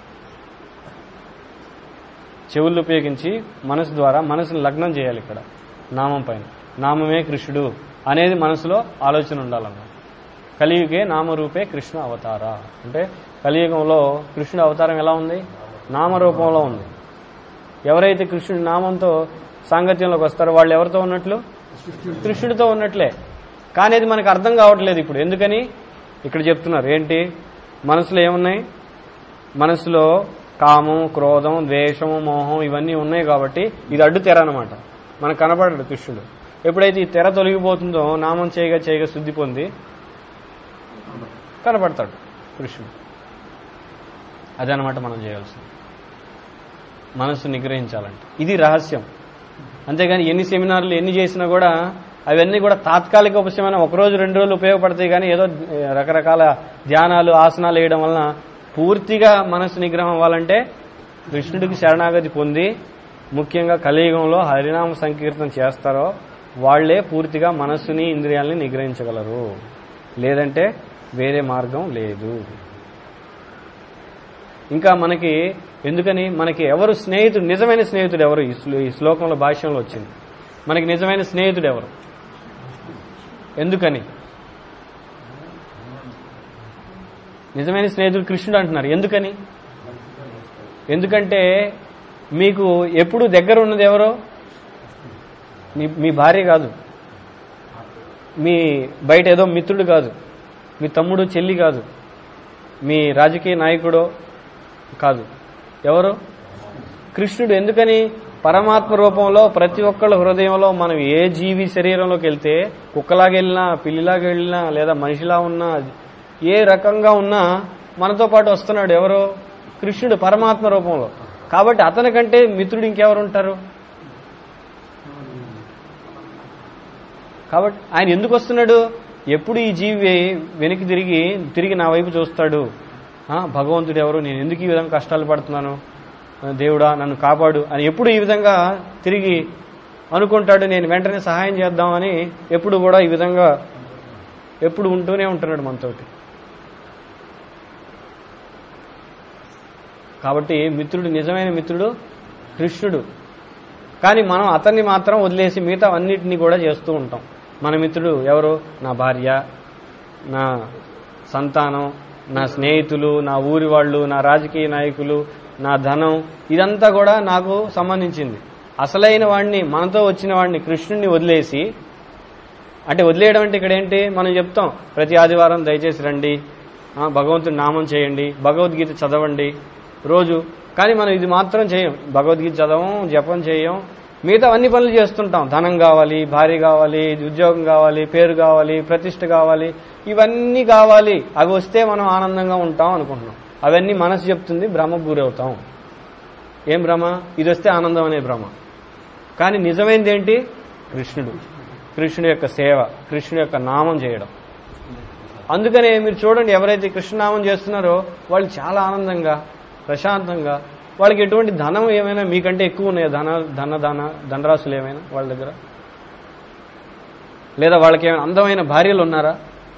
చెవులు ఉపయోగించి మనసు ద్వారా మనసును లగ్నం చేయాలి ఇక్కడ నామం పైన నామమే కృష్ణుడు అనేది మనసులో ఆలోచన ఉండాలన్నమాట కలియుగే నామరూపే కృష్ణ అవతార అంటే కలియుగంలో కృష్ణుడు అవతారం ఎలా ఉంది నామరూపంలో ఉంది ఎవరైతే కృష్ణుడి నామంతో సాంగత్యంలోకి వస్తారో వాళ్ళు ఎవరితో ఉన్నట్లు కృష్ణుడితో ఉన్నట్లే కానీ అది మనకు అర్థం కావట్లేదు ఇప్పుడు ఎందుకని ఇక్కడ చెప్తున్నారు ఏంటి మనసులో ఏమున్నాయి మనసులో కామం క్రోధం ద్వేషము మోహం ఇవన్నీ ఉన్నాయి కాబట్టి ఇది అడ్డు తెర అనమాట మనకు కనపడడు కృష్ణుడు ఎప్పుడైతే ఈ తెర తొలగిపోతుందో నామం చేయగా చేయగా శుద్ధి పొంది కనపడతాడు కృష్ణుడు అదనమాట మనం చేయాల్సింది మనస్సు నిగ్రహించాలంటే ఇది రహస్యం అంతేగాని ఎన్ని సెమినార్లు ఎన్ని చేసినా కూడా అవన్నీ కూడా తాత్కాలిక ఉపశమనం ఒక రోజు రెండు రోజులు ఉపయోగపడతాయి కానీ ఏదో ఏ, రకరకాల ధ్యానాలు ఆసనాలు వేయడం వలన పూర్తిగా మనస్సు నిగ్రహం అవ్వాలంటే కృష్ణుడికి శరణాగతి పొంది ముఖ్యంగా కలియుగంలో హరినామ సంకీర్తన చేస్తారో వాళ్లే పూర్తిగా మనస్సుని ఇంద్రియాలని నిగ్రహించగలరు లేదంటే వేరే మార్గం లేదు ఇంకా మనకి ఎందుకని మనకి ఎవరు స్నేహితుడు నిజమైన స్నేహితుడు ఎవరు ఈ శ్లో- ఈ శ్లోకంలో భాష్యంలో వచ్చింది మనకి నిజమైన స్నేహితుడు ఎవరు ఎందుకని నిజమైన స్నేహితుడు కృష్ణుడు అంటున్నారు ఎందుకని ఎందుకంటే మీకు ఎప్పుడు దగ్గర ఉన్నది ఎవరో మీ మీ భార్య కాదు మీ బయట ఏదో మిత్రుడు కాదు మీ తమ్ముడు చెల్లి కాదు మీ రాజకీయ నాయకుడో కాదు ఎవరు కృష్ణుడు ఎందుకని పరమాత్మ రూపంలో ప్రతి ఒక్కళ్ళ హృదయంలో మనం ఏ జీవి శరీరంలోకి వెళ్తే కుక్కలాగా వెళ్ళినా పిల్లిలాగా వెళ్ళినా లేదా మనిషిలా ఉన్నా ఏ రకంగా ఉన్నా మనతో పాటు వస్తున్నాడు ఎవరు కృష్ణుడు పరమాత్మ రూపంలో కాబట్టి అతని కంటే మిత్రుడు ఇంకెవరు ఉంటారు కాబట్టి ఆయన ఎందుకు వస్తున్నాడు ఎప్పుడు ఈ జీవి వెనక్కి తిరిగి తిరిగి నా వైపు చూస్తాడు ఆ, భగవంతుడు ఎవరు నేను ఎందుకు ఈ విధంగా కష్టాలు పడుతున్నాను ఆ, దేవుడా నన్ను కాపాడు అని ఎప్పుడు ఈ విధంగా తిరిగి అనుకుంటాడు నేను వెంటనే సహాయం చేద్దామని ఎప్పుడు కూడా ఈ విధంగా ఎప్పుడు ఉంటూనే ఉంటున్నాడు మనతోటి కాబట్టి మిత్రుడు నిజమైన మిత్రుడు కృష్ణుడు కానీ మనం అతన్ని మాత్రం వదిలేసి మిగతా అన్నిటినీ కూడా చేస్తూ ఉంటాం మన మిత్రుడు ఎవరు నా భార్య నా సంతానం నా స్నేహితులు నా ఊరి వాళ్ళు నా రాజకీయ నాయకులు నా ధనం ఇదంతా కూడా నాకు సంబంధించింది అసలైన వాడిని మనతో వచ్చిన వాడిని కృష్ణుడిని వదిలేసి అంటే వదిలేయడం అంటే ఇక్కడ ఏంటి మనం చెప్తాం ప్రతి ఆదివారం దయచేసి రండి ఆ, భగవంతుడి నామం చేయండి భగవద్గీత చదవండి రోజు కానీ మనం ఇది మాత్రం చేయం భగవద్గీత చదవం జపం చేయం మిగతా అన్ని పనులు చేస్తుంటాం ధనం కావాలి భార్య కావాలి ఉద్యోగం కావాలి పేరు కావాలి ప్రతిష్ట కావాలి ఇవన్నీ కావాలి అవి వస్తే మనం ఆనందంగా ఉంటాం అనుకుంటున్నాం అవన్నీ మనసు చెప్తుంది భ్రమ గురవుతాం ఏం భ్రమ ఇది వస్తే ఆనందం అనే భ్రమ కానీ నిజమైనది ఏంటి కృష్ణుడు కృష్ణుడి యొక్క సేవ కృష్ణుడి యొక్క నామం చేయడం అందుకనే మీరు చూడండి ఎవరైతే కృష్ణనామం చేస్తున్నారో వాళ్ళు చాలా ఆనందంగా ప్రశాంతంగా వాళ్ళకి ఎటువంటి ధనం ఏమైనా మీకంటే ఎక్కువ ఉన్నాయా ధన ధన ధన ధనరాశులు ఏమైనా వాళ్ళ దగ్గర లేదా వాళ్ళకి ఏమైనా అందమైన భార్యలు ఉన్నారా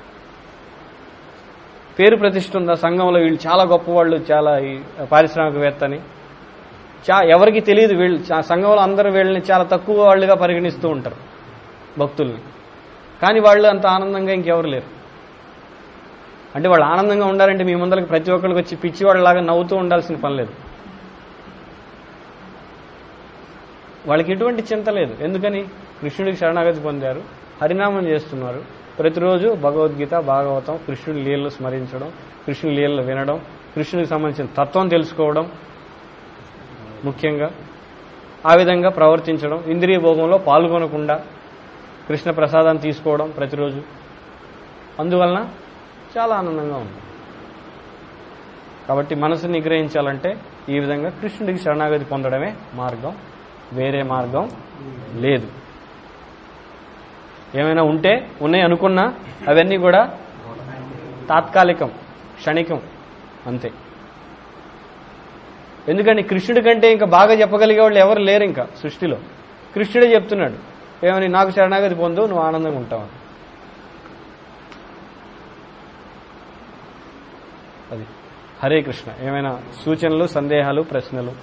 పేరు ప్రతిష్ఠ ఉందా సంఘంలో వీళ్ళు చాలా గొప్పవాళ్ళు చాలా ఈ పారిశ్రామికవేత్త అని చా ఎవరికి తెలియదు వీళ్ళు చా- సంఘంలో అందరూ వీళ్ళని చాలా తక్కువ వాళ్ళుగా పరిగణిస్తూ ఉంటారు భక్తుల్ని కానీ వాళ్ళు అంత ఆనందంగా ఇంకెవరు లేరు అంటే వాళ్ళు ఆనందంగా ఉండాలంటే మీ ముందరికి ప్రతి ఒక్కరికి వచ్చి పిచ్చి వాళ్ళలాగా నవ్వుతూ ఉండాల్సిన పని లేదు వాళ్ళకి ఎటువంటి చింత లేదు ఎందుకని కృష్ణుడికి శరణాగతి పొందారు హరినామం చేస్తున్నారు ప్రతిరోజు భగవద్గీత భాగవతం కృష్ణుడి లీలలు స్మరించడం కృష్ణుడి లీలలు వినడం కృష్ణుడికి సంబంధించిన తత్వం తెలుసుకోవడం ముఖ్యంగా ఆ విధంగా ప్రవర్తించడం ఇంద్రియ భోగంలో పాల్గొనకుండా కృష్ణ ప్రసాదాన్ని తీసుకోవడం ప్రతిరోజు అందువలన చాలా ఆనందంగా ఉంది కాబట్టి మనసుని నిగ్రహించాలంటే ఈ విధంగా కృష్ణుడికి శరణాగతి పొందడమే మార్గం వేరే మార్గం లేదు ఏమైనా ఉంటే ఉన్నాయి అనుకున్నా అవన్నీ కూడా తాత్కాలికం క్షణికం అంతే ఎందుకంటే కృష్ణుడి కంటే ఇంకా బాగా చెప్పగలిగే వాళ్ళు ఎవరు లేరు ఇంకా సృష్టిలో కృష్ణుడే చెప్తున్నాడు ఏమని నాకు శరణాగతి పొందు నువ్వు ఆనందంగా ఉంటావు అని. అది హరే కృష్ణ ఏమైనా సూచనలు సందేహాలు ప్రశ్నలు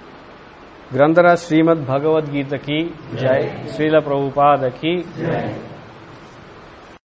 గ్రంథరాజ్ శ్రీమద్ భగవద్గీతకి జై శ్రీల ప్రభుపాదకి